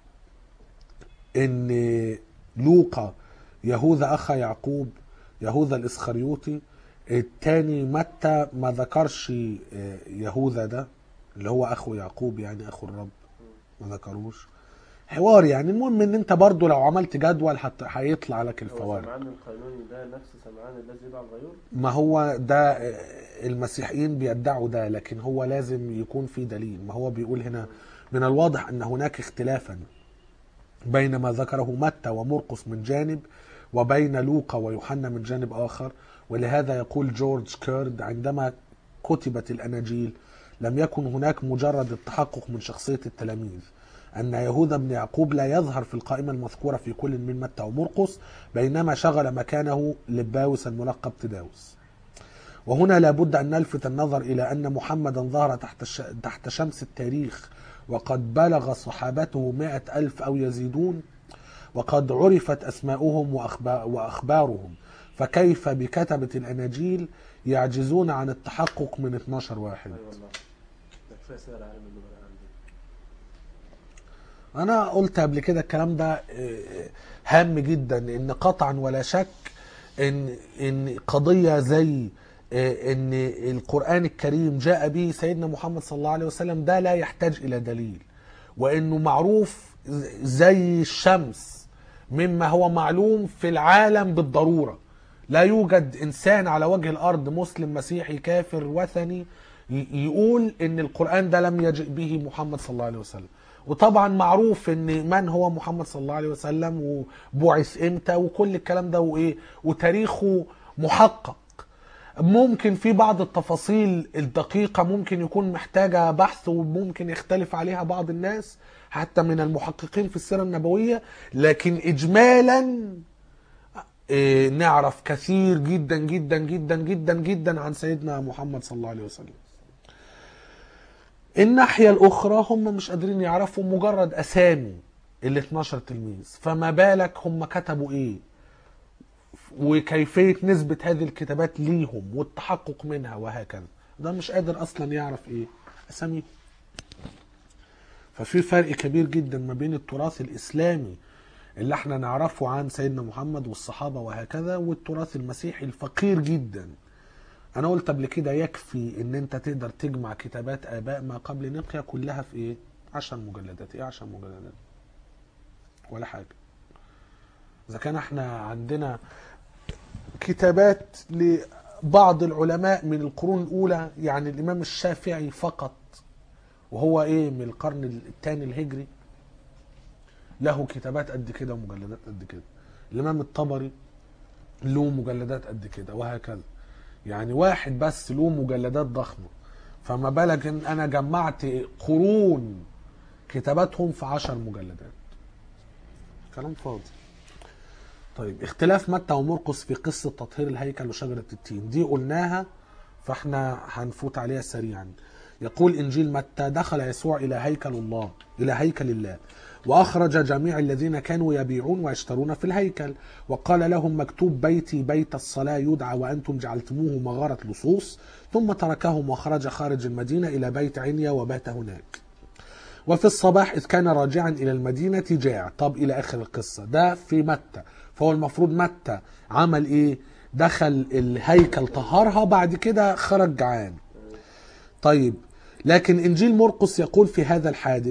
ان لوقا يهوذا اخا يعقوب يهوذا الاسخريوطي التاني متى ما ذكرش آه، يهوذا ده اللي هو اخو يعقوب يعني اخو الرب ما ذكروش حوار يعني المهم ان انت برضو لو عملت جدول هت- هيطلع لك هو الفوارق سمعان القانوني ده نفس سمعان الذي يدعى الغيور ما هو ده آه، المسيحيين بيدعوا ده لكن هو لازم يكون في دليل ما هو بيقول هنا من الواضح ان هناك اختلافا بين ما ذكره متى ومرقس من جانب وبين لوقا ويوحنا من جانب اخر ولهذا يقول جورج كيرد عندما كتبت الاناجيل لم يكن هناك مجرد التحقق من شخصيه التلاميذ أن يهوذا بن يعقوب لا يظهر في القائمة المذكورة في كل من متى ومرقس بينما شغل مكانه لباوس الملقب تداوس وهنا لابد أن نلفت النظر إلى أن محمدا ظهر تحت, الش... تحت شمس التاريخ وقد بلغ صحابته مئة ألف أو يزيدون وقد عرفت أسماؤهم وأخبار وأخبارهم فكيف بكتبة الأناجيل يعجزون عن التحقق من 12 واحد اي والله ده كفايه سعر عالم النبلاء عندي انا قلت قبل كده الكلام ده آه، هام جدا ان قطعا ولا شك ان ان قضيه زي آه، ان القران الكريم جاء به سيدنا محمد صلى الله عليه وسلم ده لا يحتاج الى دليل وانه معروف زي الشمس مما هو معلوم في العالم بالضروره لا يوجد انسان على وجه الارض مسلم مسيحي كافر وثني ي- يقول ان القران ده لم يجئ به محمد صلى الله عليه وسلم وطبعا معروف ان من هو محمد صلى الله عليه وسلم وبعث امتى وكل الكلام ده وايه وتاريخه محقق ممكن في بعض التفاصيل الدقيقة ممكن يكون محتاجة بحث وممكن يختلف عليها بعض الناس حتى من المحققين في السيرة النبوية لكن إجمالا إيه، نعرف كثير جدا جدا جدا جدا جدا عن سيدنا محمد صلى الله عليه وسلم الناحية الأخرى هم مش قادرين يعرفوا مجرد أسامي ال 12 تلميذ فما بالك هم كتبوا إيه وكيفية نسبة هذه الكتابات ليهم والتحقق منها وهكذا ده مش قادر أصلا يعرف إيه أساميهم ففي فرق كبير جدا ما بين التراث الإسلامي اللي احنا نعرفه عن سيدنا محمد والصحابة وهكذا والتراث المسيحي الفقير جدا انا قلت قبل كده يكفي ان انت تقدر تجمع كتابات اباء ما قبل نقيا كلها في ايه عشر مجلدات ايه عشر مجلدات ولا حاجة اذا كان احنا عندنا كتابات لبعض العلماء من القرون الاولى يعني الامام الشافعي فقط وهو ايه من القرن الثاني الهجري له كتابات قد كده ومجلدات قد كده الامام الطبري له مجلدات قد كده وهكذا يعني واحد بس له مجلدات ضخمه فما بالك ان انا جمعت قرون كتاباتهم في عشر مجلدات كلام فاضي طيب اختلاف متى ومرقس في قصة تطهير الهيكل وشجرة التين دي قلناها فاحنا هنفوت عليها سريعا يقول انجيل متى دخل يسوع الى هيكل الله الى هيكل الله واخرج جميع الذين كانوا يبيعون ويشترون في الهيكل وقال لهم مكتوب بيتي بيت الصلاه يدعى وانتم جعلتموه مغاره لصوص ثم تركهم وخرج خارج المدينه الى بيت عنيا وبات هناك وفي الصباح إذ كان راجعا إلى المدينة جاع طب إلى آخر القصة ده في متى فهو المفروض متى عمل إيه دخل الهيكل طهرها بعد كده خرج جعان طيب لكن إنجيل مرقس يقول في هذا الحادث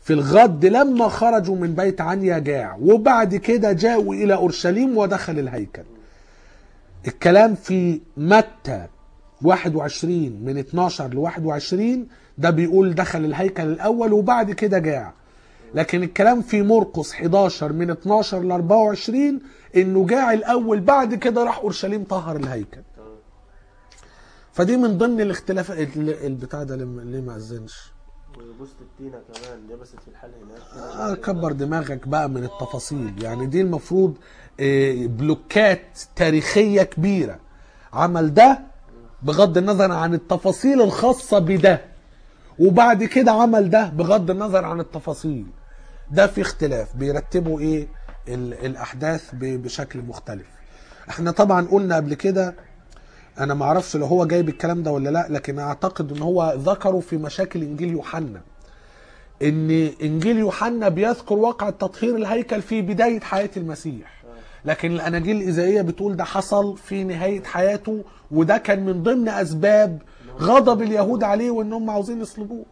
في الغد لما خرجوا من بيت عنيا جاع وبعد كده جاءوا إلى أورشليم ودخل الهيكل الكلام في متى 21 من 12 ل 21 ده بيقول دخل الهيكل الأول وبعد كده جاع لكن الكلام في مرقس 11 من 12 ل 24 انه جاع الاول بعد كده راح اورشليم طهر الهيكل تمام فدي من ضمن الاختلاف ال- البتاع ده ليه ليه ما اذنش وبوست التينة كمان لبست في الحل هناك آه كبر دماغك بقى من التفاصيل يعني دي المفروض آه، بلوكات تاريخية كبيرة عمل ده بغض النظر عن التفاصيل الخاصة بده وبعد كده عمل ده بغض النظر عن التفاصيل ده في اختلاف بيرتبوا ايه ال- الاحداث ب- بشكل مختلف احنا طبعا قلنا قبل كده انا ما اعرفش لو هو جايب الكلام ده ولا لا لكن اعتقد ان هو ذكره في مشاكل انجيل يوحنا ان انجيل يوحنا بيذكر واقع تطهير الهيكل في بدايه حياه المسيح لكن الاناجيل الايزائيه بتقول ده حصل في نهايه حياته وده كان من ضمن اسباب غضب اليهود عليه وان هم عاوزين يصلبوه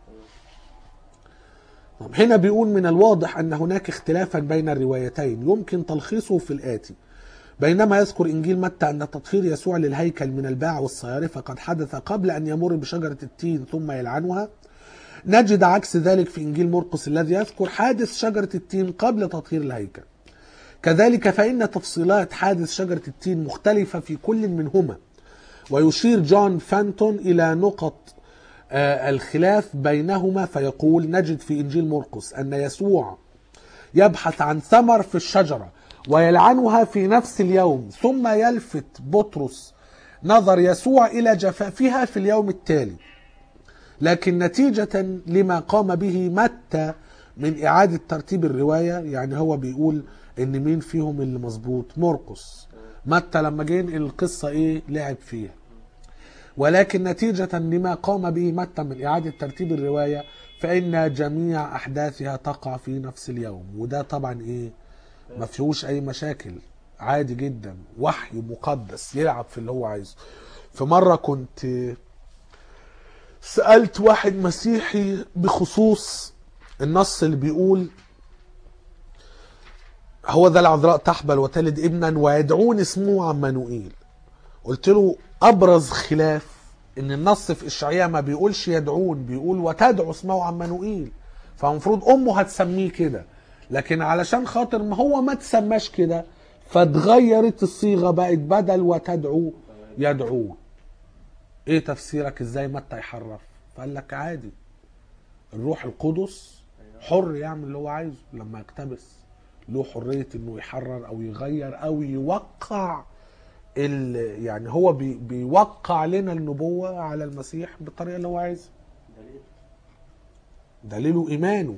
طب هنا بيقول من الواضح ان هناك اختلافا بين الروايتين يمكن تلخيصه في الاتي بينما يذكر انجيل متى ان تطهير يسوع للهيكل من الباع والصيارفه قد حدث قبل ان يمر بشجره التين ثم يلعنها نجد عكس ذلك في انجيل مرقس الذي يذكر حادث شجره التين قبل تطهير الهيكل كذلك فان تفصيلات حادث شجره التين مختلفه في كل منهما ويشير جون فانتون الى نقط آه، الخلاف بينهما فيقول نجد في انجيل مرقس ان يسوع يبحث عن ثمر في الشجره ويلعنها في نفس اليوم ثم يلفت بطرس نظر يسوع الى جفافها في اليوم التالي لكن نتيجة لما قام به متى من إعادة ترتيب الرواية يعني هو بيقول إن مين فيهم اللي مظبوط مرقس متى لما جه ينقل القصة إيه لعب فيها ولكن نتيجة لما قام به متى من إعادة ترتيب الرواية فإن جميع أحداثها تقع في نفس اليوم وده طبعا إيه ما فيهوش أي مشاكل عادي جدا وحي مقدس يلعب في اللي هو عايزه في مرة كنت سألت واحد مسيحي بخصوص النص اللي بيقول هو ذا العذراء تحبل وتلد ابنا ويدعون اسمه عمانوئيل قلت له ابرز خلاف ان النص في اشعياء ما بيقولش يدعون بيقول وتدعو اسمه عمانوئيل فالمفروض امه هتسميه كده لكن علشان خاطر ما هو ما تسماش كده فاتغيرت الصيغه بقت بدل وتدعو يدعون ايه تفسيرك ازاي متى يحرف فقال لك عادي الروح القدس حر يعمل اللي هو عايزه لما يقتبس له حريه انه يحرر او يغير او يوقع ال يعني هو بي بيوقع لنا النبوه على المسيح بالطريقه اللي هو عايزها دليل دليله ايمانه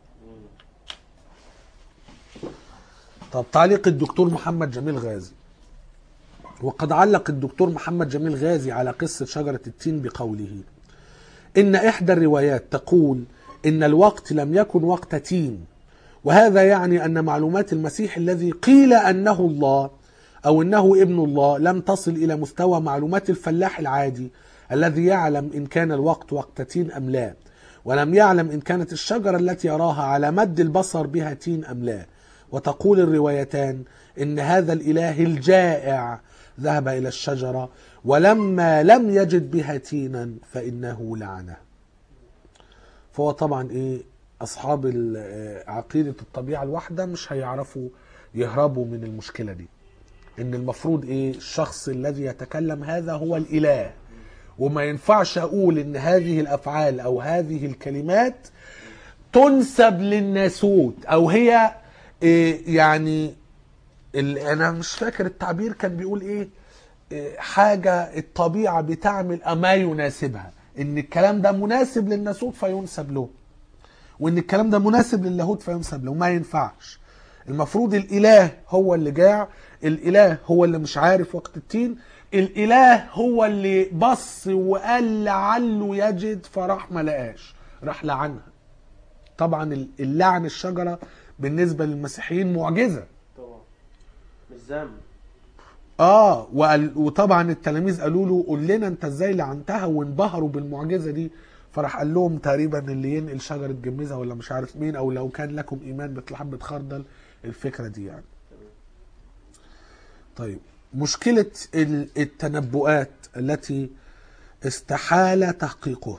طب تعليق الدكتور محمد جميل غازي وقد علق الدكتور محمد جميل غازي على قصة شجرة التين بقوله إن إحدى الروايات تقول إن الوقت لم يكن وقت تين وهذا يعني أن معلومات المسيح الذي قيل أنه الله أو أنه ابن الله لم تصل إلى مستوى معلومات الفلاح العادي الذي يعلم إن كان الوقت وقت تين أم لا ولم يعلم إن كانت الشجرة التي يراها على مد البصر بها تين أم لا وتقول الروايتان إن هذا الإله الجائع ذهب إلى الشجرة ولما لم يجد بها تينا فإنه لعنه فهو طبعا إيه أصحاب ال- آه، عقيدة الطبيعة الواحدة مش هيعرفوا يهربوا من المشكلة دي إن المفروض إيه الشخص الذي يتكلم هذا هو الإله وما ينفعش أقول إن هذه الأفعال أو هذه الكلمات تنسب للناسوت أو هي إيه يعني ال- انا مش فاكر التعبير كان بيقول ايه إيه، حاجه الطبيعه بتعمل ما يناسبها ان الكلام ده مناسب للناسوت فينسب له وان الكلام ده مناسب للاهوت فينسب له ما ينفعش المفروض الاله هو اللي جاع الاله هو اللي مش عارف وقت التين الاله هو اللي بص وقال لعله يجد فراح ما لقاش راح لعنها طبعا ال- اللعن الشجره بالنسبه للمسيحيين معجزه طبعا مش ذنب اه وقال وطبعا التلاميذ قالوا له قول لنا انت ازاي لعنتها وانبهروا بالمعجزه دي فراح قال لهم تقريبا اللي ينقل شجره جميزه ولا مش عارف مين او لو كان لكم ايمان مثل حبه خردل الفكره دي يعني طيب مشكله ال- التنبؤات التي استحال تحقيقها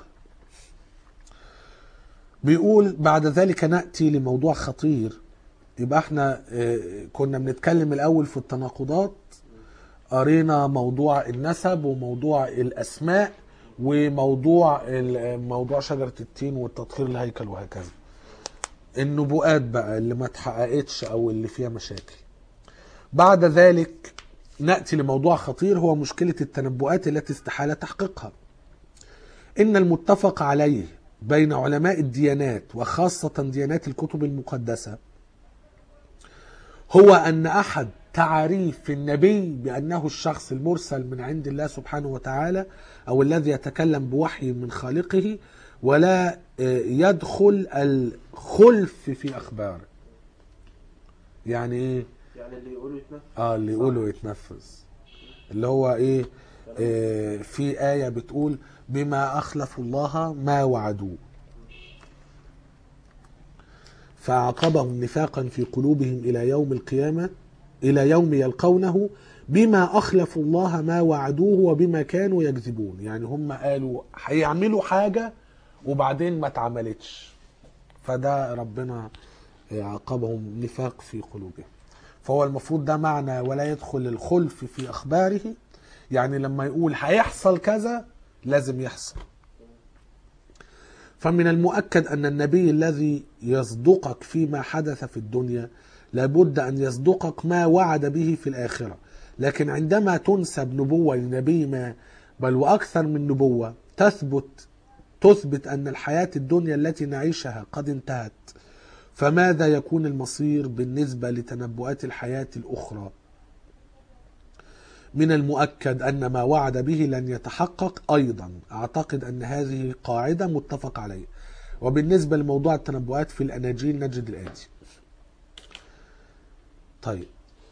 بيقول بعد ذلك ناتي لموضوع خطير يبقى احنا اه، كنا بنتكلم الاول في التناقضات قرينا موضوع النسب وموضوع الاسماء وموضوع ال- موضوع شجره التين والتطهير الهيكل وهكذا النبوءات بقى اللي ما اتحققتش او اللي فيها مشاكل بعد ذلك ناتي لموضوع خطير هو مشكله التنبؤات التي استحال تحقيقها ان المتفق عليه بين علماء الديانات وخاصه ديانات الكتب المقدسه هو ان احد تعاريف النبي بانه الشخص المرسل من عند الله سبحانه وتعالى او الذي يتكلم بوحي من خالقه ولا آه، يدخل الخلف في اخباره يعني ايه يعني اللي يقولوا يتنفذ اه اللي يقوله يتنفذ اللي هو ايه آه في آية بتقول بما أخلفوا الله ما وعدوه فعاقبهم نفاقا في قلوبهم إلى يوم القيامة إلى يوم يلقونه بما أخلفوا الله ما وعدوه وبما كانوا يكذبون يعني هم قالوا هيعملوا حاجة وبعدين ما اتعملتش فده ربنا عاقبهم نفاق في قلوبهم فهو المفروض ده معنى ولا يدخل الخلف في أخباره يعني لما يقول هيحصل كذا لازم يحصل فمن المؤكد أن النبي الذي يصدقك فيما حدث في الدنيا لابد أن يصدقك ما وعد به في الآخرة لكن عندما تنسب نبوة لنبي ما بل وأكثر من نبوة تثبت تثبت أن الحياة الدنيا التي نعيشها قد انتهت فماذا يكون المصير بالنسبة لتنبؤات الحياة الأخرى من المؤكد أن ما وعد به لن يتحقق أيضا أعتقد أن هذه قاعدة متفق عليها وبالنسبة لموضوع التنبؤات في الأناجيل نجد الآتي طيب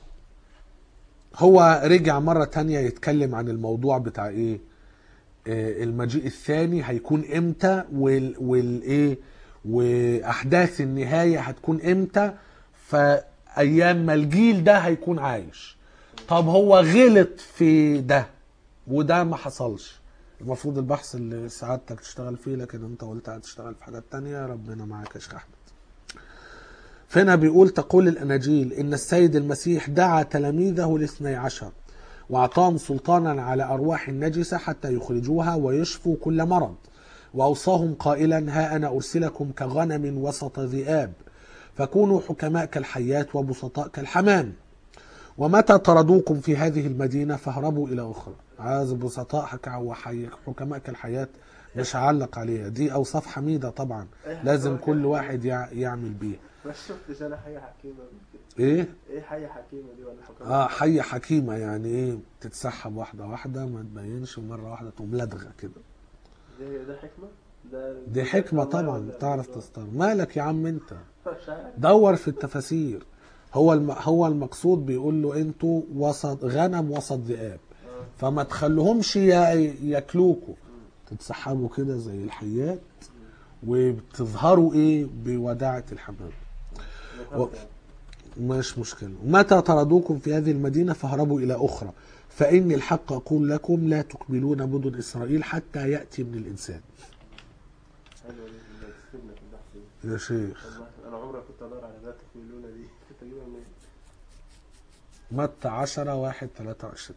هو رجع مرة تانية يتكلم عن الموضوع بتاع ايه آه، المجيء الثاني هيكون امتى وال والايه واحداث النهايه هتكون امتى فايام ما الجيل ده هيكون عايش طب هو غلط في ده وده ما حصلش المفروض البحث اللي سعادتك تشتغل فيه لكن انت قلت هتشتغل في حاجات تانية ربنا معاك يا شيخ احمد فهنا بيقول تقول الاناجيل ان السيد المسيح دعا تلاميذه الاثني عشر واعطاهم سلطانا على ارواح النجسه حتى يخرجوها ويشفوا كل مرض واوصاهم قائلا ها انا ارسلكم كغنم وسط ذئاب فكونوا حكماء كالحيات وبسطاء كالحمام ومتى طردوكم في هذه المدينه فاهربوا الى اخرى عايز بسطاء حك- وحي- حكماء كالحيات مش هعلق عليها دي اوصاف حميده طبعا لازم كل واحد يع- يعمل بيها ما شفتش انا حية حكيمة دي كده. ايه ايه حية حكيمة دي ولا حكمة اه حية حكيمة يعني ايه تتسحب واحدة واحدة ما تبينش مرة واحدة تقوم لدغة كده دي ده حكمة ده دي حكمة الله طبعا ولا- تعرف تستر مالك يا عم انت مش عارف دور في التفاسير هو الم... هو المقصود بيقول له انتوا وسط غنم وسط ذئاب آه. فما تخلوهمش ي- ياكلوكوا تتسحبوا كده زي الحيات وبتظهروا ايه بوداعة الحمام و- مش مشكلة متى طردوكم في هذه المدينة فاهربوا إلى أخرى فإني الحق أقول لكم لا تقبلون مدن إسرائيل حتى يأتي من الإنسان حلوة دي اللي تسلمنا في البحث دي يا شيخ والله انا عمري ما كنت ادور على لا تكملونا دي كنت اجيبها منين متى 10 واحد 23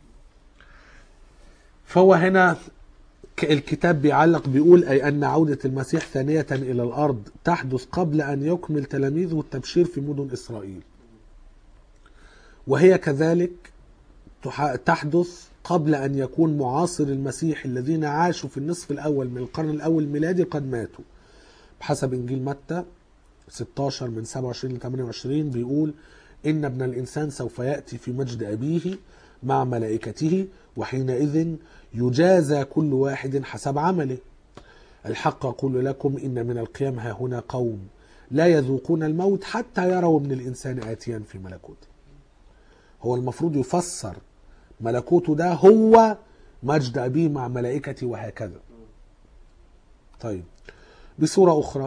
فهو هنا ك- الكتاب بيعلق بيقول أي أن عودة المسيح ثانية إلى الأرض تحدث قبل أن يكمل تلاميذه التبشير في مدن إسرائيل وهي كذلك تح- تحدث قبل أن يكون معاصر المسيح الذين عاشوا في النصف الأول من القرن الأول الميلادي قد ماتوا بحسب إنجيل متى 16 من 27 ل 28 بيقول إن ابن الإنسان سوف يأتي في مجد أبيه مع ملائكته وحينئذ يجازى كل واحد حسب عمله الحق أقول لكم إن من القيام ها هنا قوم لا يذوقون الموت حتى يروا ابن الإنسان آتيا في ملكوته هو المفروض يفسر ملكوته ده هو مجد أبيه مع ملائكته وهكذا طيب بصورة أخرى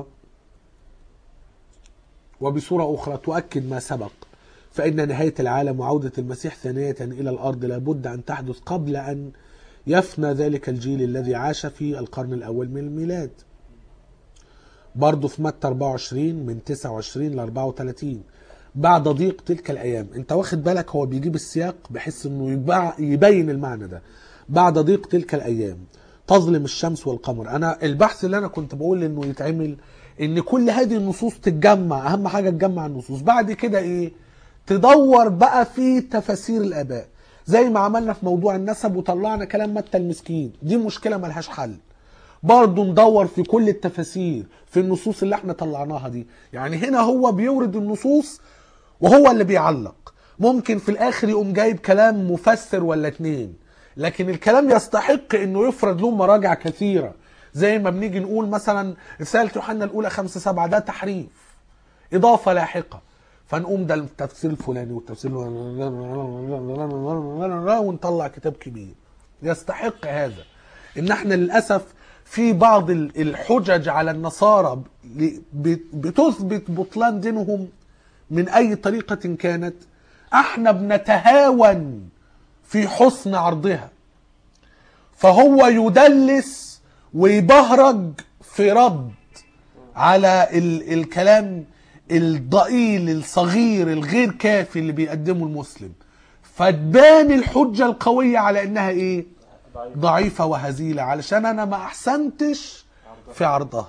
وبصورة أخرى تؤكد ما سبق فإن نهاية العالم وعودة المسيح ثانية إلى الأرض لابد أن تحدث قبل أن يفنى ذلك الجيل الذي عاش في القرن الأول من الميلاد برضه في متى 24 من 29 ل 34 بعد ضيق تلك الايام انت واخد بالك هو بيجيب السياق بحيث انه يبع- يبين المعنى ده بعد ضيق تلك الايام تظلم الشمس والقمر انا البحث اللي انا كنت بقول انه يتعمل ان كل هذه النصوص تتجمع اهم حاجه تجمع النصوص بعد كده ايه تدور بقى في تفاسير الاباء زي ما عملنا في موضوع النسب وطلعنا كلام متى المسكين دي مشكله ملهاش حل برضه ندور في كل التفاسير في النصوص اللي احنا طلعناها دي يعني هنا هو بيورد النصوص وهو اللي بيعلق ممكن في الاخر يقوم جايب كلام مفسر ولا اتنين لكن الكلام يستحق انه يفرد له مراجع كثيره زي ما بنيجي نقول مثلا رساله يوحنا الاولى 5 7 ده تحريف اضافه لاحقه فنقوم ده التفسير الفلاني والتفسير ونطلع كتاب كبير يستحق هذا ان احنا للاسف في بعض ال- الحجج على النصارى ل- ب- بتثبت بطلان دينهم من اي طريقه كانت احنا بنتهاون في حسن عرضها فهو يدلس ويبهرج في رد على ال الكلام الضئيل الصغير الغير كافي اللي بيقدمه المسلم فتبان الحجة القوية على انها ايه ضعيف ضعيفة وهزيلة علشان انا ما احسنتش في عرضها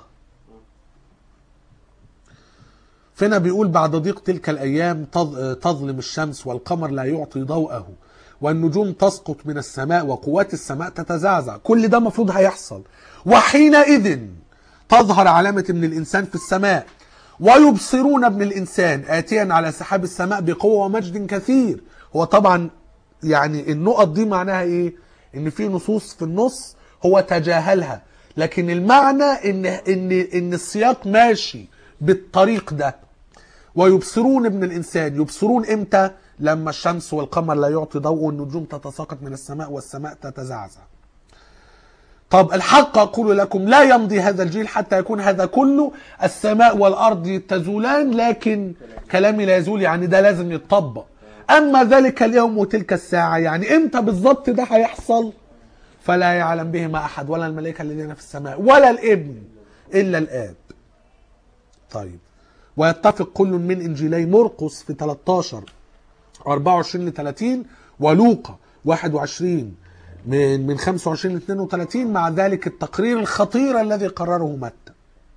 فينا بيقول بعد ضيق تلك الايام تظ- تظلم الشمس والقمر لا يعطي ضوءه والنجوم تسقط من السماء وقوات السماء تتزعزع كل ده المفروض هيحصل وحينئذ تظهر علامة ابن الإنسان في السماء ويبصرون ابن الإنسان آتيا على سحاب السماء بقوة ومجد كثير هو طبعا يعني النقط دي معناها إيه إن في نصوص في النص هو تجاهلها لكن المعنى إن إن إن السياق ماشي بالطريق ده ويبصرون ابن الانسان يبصرون امتى لما الشمس والقمر لا يعطي ضوء والنجوم تتساقط من السماء والسماء تتزعزع طب الحق اقول لكم لا يمضي هذا الجيل حتى يكون هذا كله السماء والارض تزولان لكن كلامي لا يزول يعني ده لازم يتطبق اما ذلك اليوم وتلك الساعه يعني امتى بالظبط ده هيحصل فلا يعلم بهما احد ولا الملائكه الذين في السماء ولا الابن الا الاب طيب ويتفق كل من انجيلي مرقس في 13 24 ل 30 ولوقا 21 من من 25 ل 32 مع ذلك التقرير الخطير الذي قرره متى.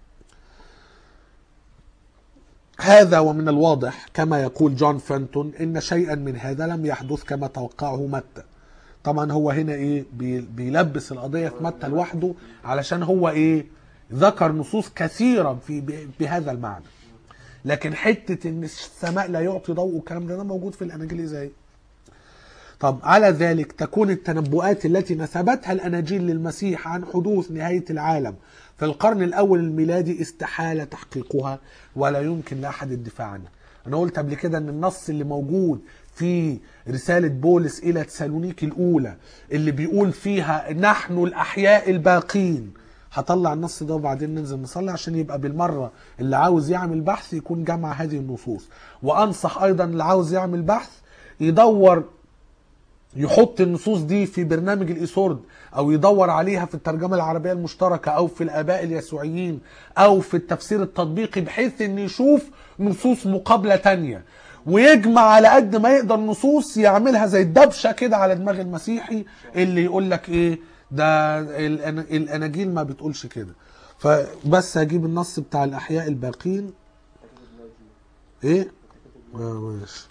هذا ومن الواضح كما يقول جون فنتون ان شيئا من هذا لم يحدث كما توقعه متى. طبعا هو هنا ايه بي- بيلبس القضيه في متى لوحده علشان هو ايه ذكر نصوص كثيره في ب- بهذا المعنى. لكن حته ان السماء لا يعطي ضوء والكلام ده ده موجود في الاناجيل ازاي؟ طب على ذلك تكون التنبؤات التي نسبتها الاناجيل للمسيح عن حدوث نهايه العالم في القرن الاول الميلادي استحاله تحقيقها ولا يمكن لاحد الدفاع عنها. انا قلت قبل كده ان النص اللي موجود في رساله بولس الى تسالونيك الاولى اللي بيقول فيها نحن الاحياء الباقين هطلع النص ده وبعدين ننزل نصلي عشان يبقى بالمره اللي عاوز يعمل بحث يكون جمع هذه النصوص وانصح ايضا اللي عاوز يعمل بحث يدور يحط النصوص دي في برنامج الايسورد او يدور عليها في الترجمه العربيه المشتركه او في الاباء اليسوعيين او في التفسير التطبيقي بحيث ان يشوف نصوص مقابله تانية ويجمع على قد ما يقدر نصوص يعملها زي الدبشه كده على دماغ المسيحي اللي يقول لك ايه ده الأنا- الاناجيل ما بتقولش كده فبس هجيب النص بتاع الاحياء الباقين ايه اه ماشي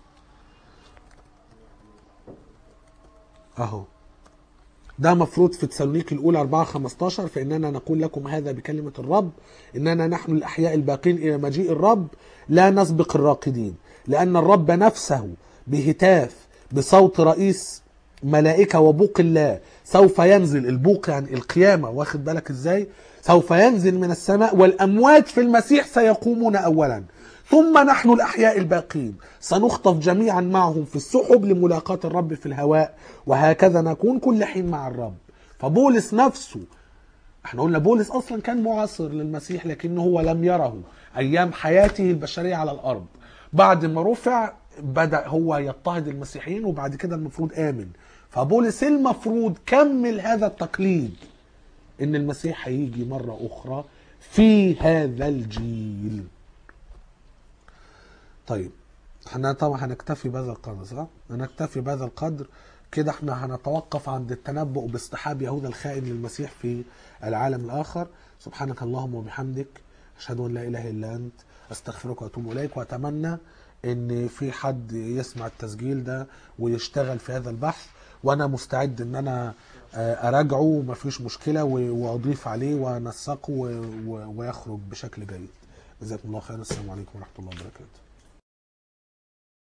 اهو ده مفروض في تسالونيك الاولى 4 15 فاننا نقول لكم هذا بكلمه الرب اننا نحن الاحياء الباقين الى مجيء الرب لا نسبق الراقدين لان الرب نفسه بهتاف بصوت رئيس ملائكه وبوق الله سوف ينزل البوق يعني القيامه واخد بالك ازاي سوف ينزل من السماء والاموات في المسيح سيقومون اولا ثم نحن الأحياء الباقين سنخطف جميعا معهم في السحب لملاقاة الرب في الهواء وهكذا نكون كل حين مع الرب فبولس نفسه احنا قلنا بولس اصلا كان معاصر للمسيح لكنه هو لم يره ايام حياته البشريه على الارض بعد ما رفع بدا هو يضطهد المسيحيين وبعد كده المفروض امن فبولس المفروض كمل هذا التقليد ان المسيح هيجي مره اخرى في هذا الجيل طيب احنا طبعا هنكتفي بهذا القدر صح؟ هنكتفي بهذا القدر كده احنا هنتوقف عند التنبؤ باصطحاب يهوذا الخائن للمسيح في العالم الاخر سبحانك اللهم وبحمدك اشهد ان لا اله الا انت استغفرك واتوب اليك واتمنى ان في حد يسمع التسجيل ده ويشتغل في هذا البحث وانا مستعد ان انا آه، اراجعه ومفيش مشكله و- واضيف عليه وانسقه و- و- ويخرج بشكل جيد جزاكم الله خيرا السلام عليكم ورحمه الله وبركاته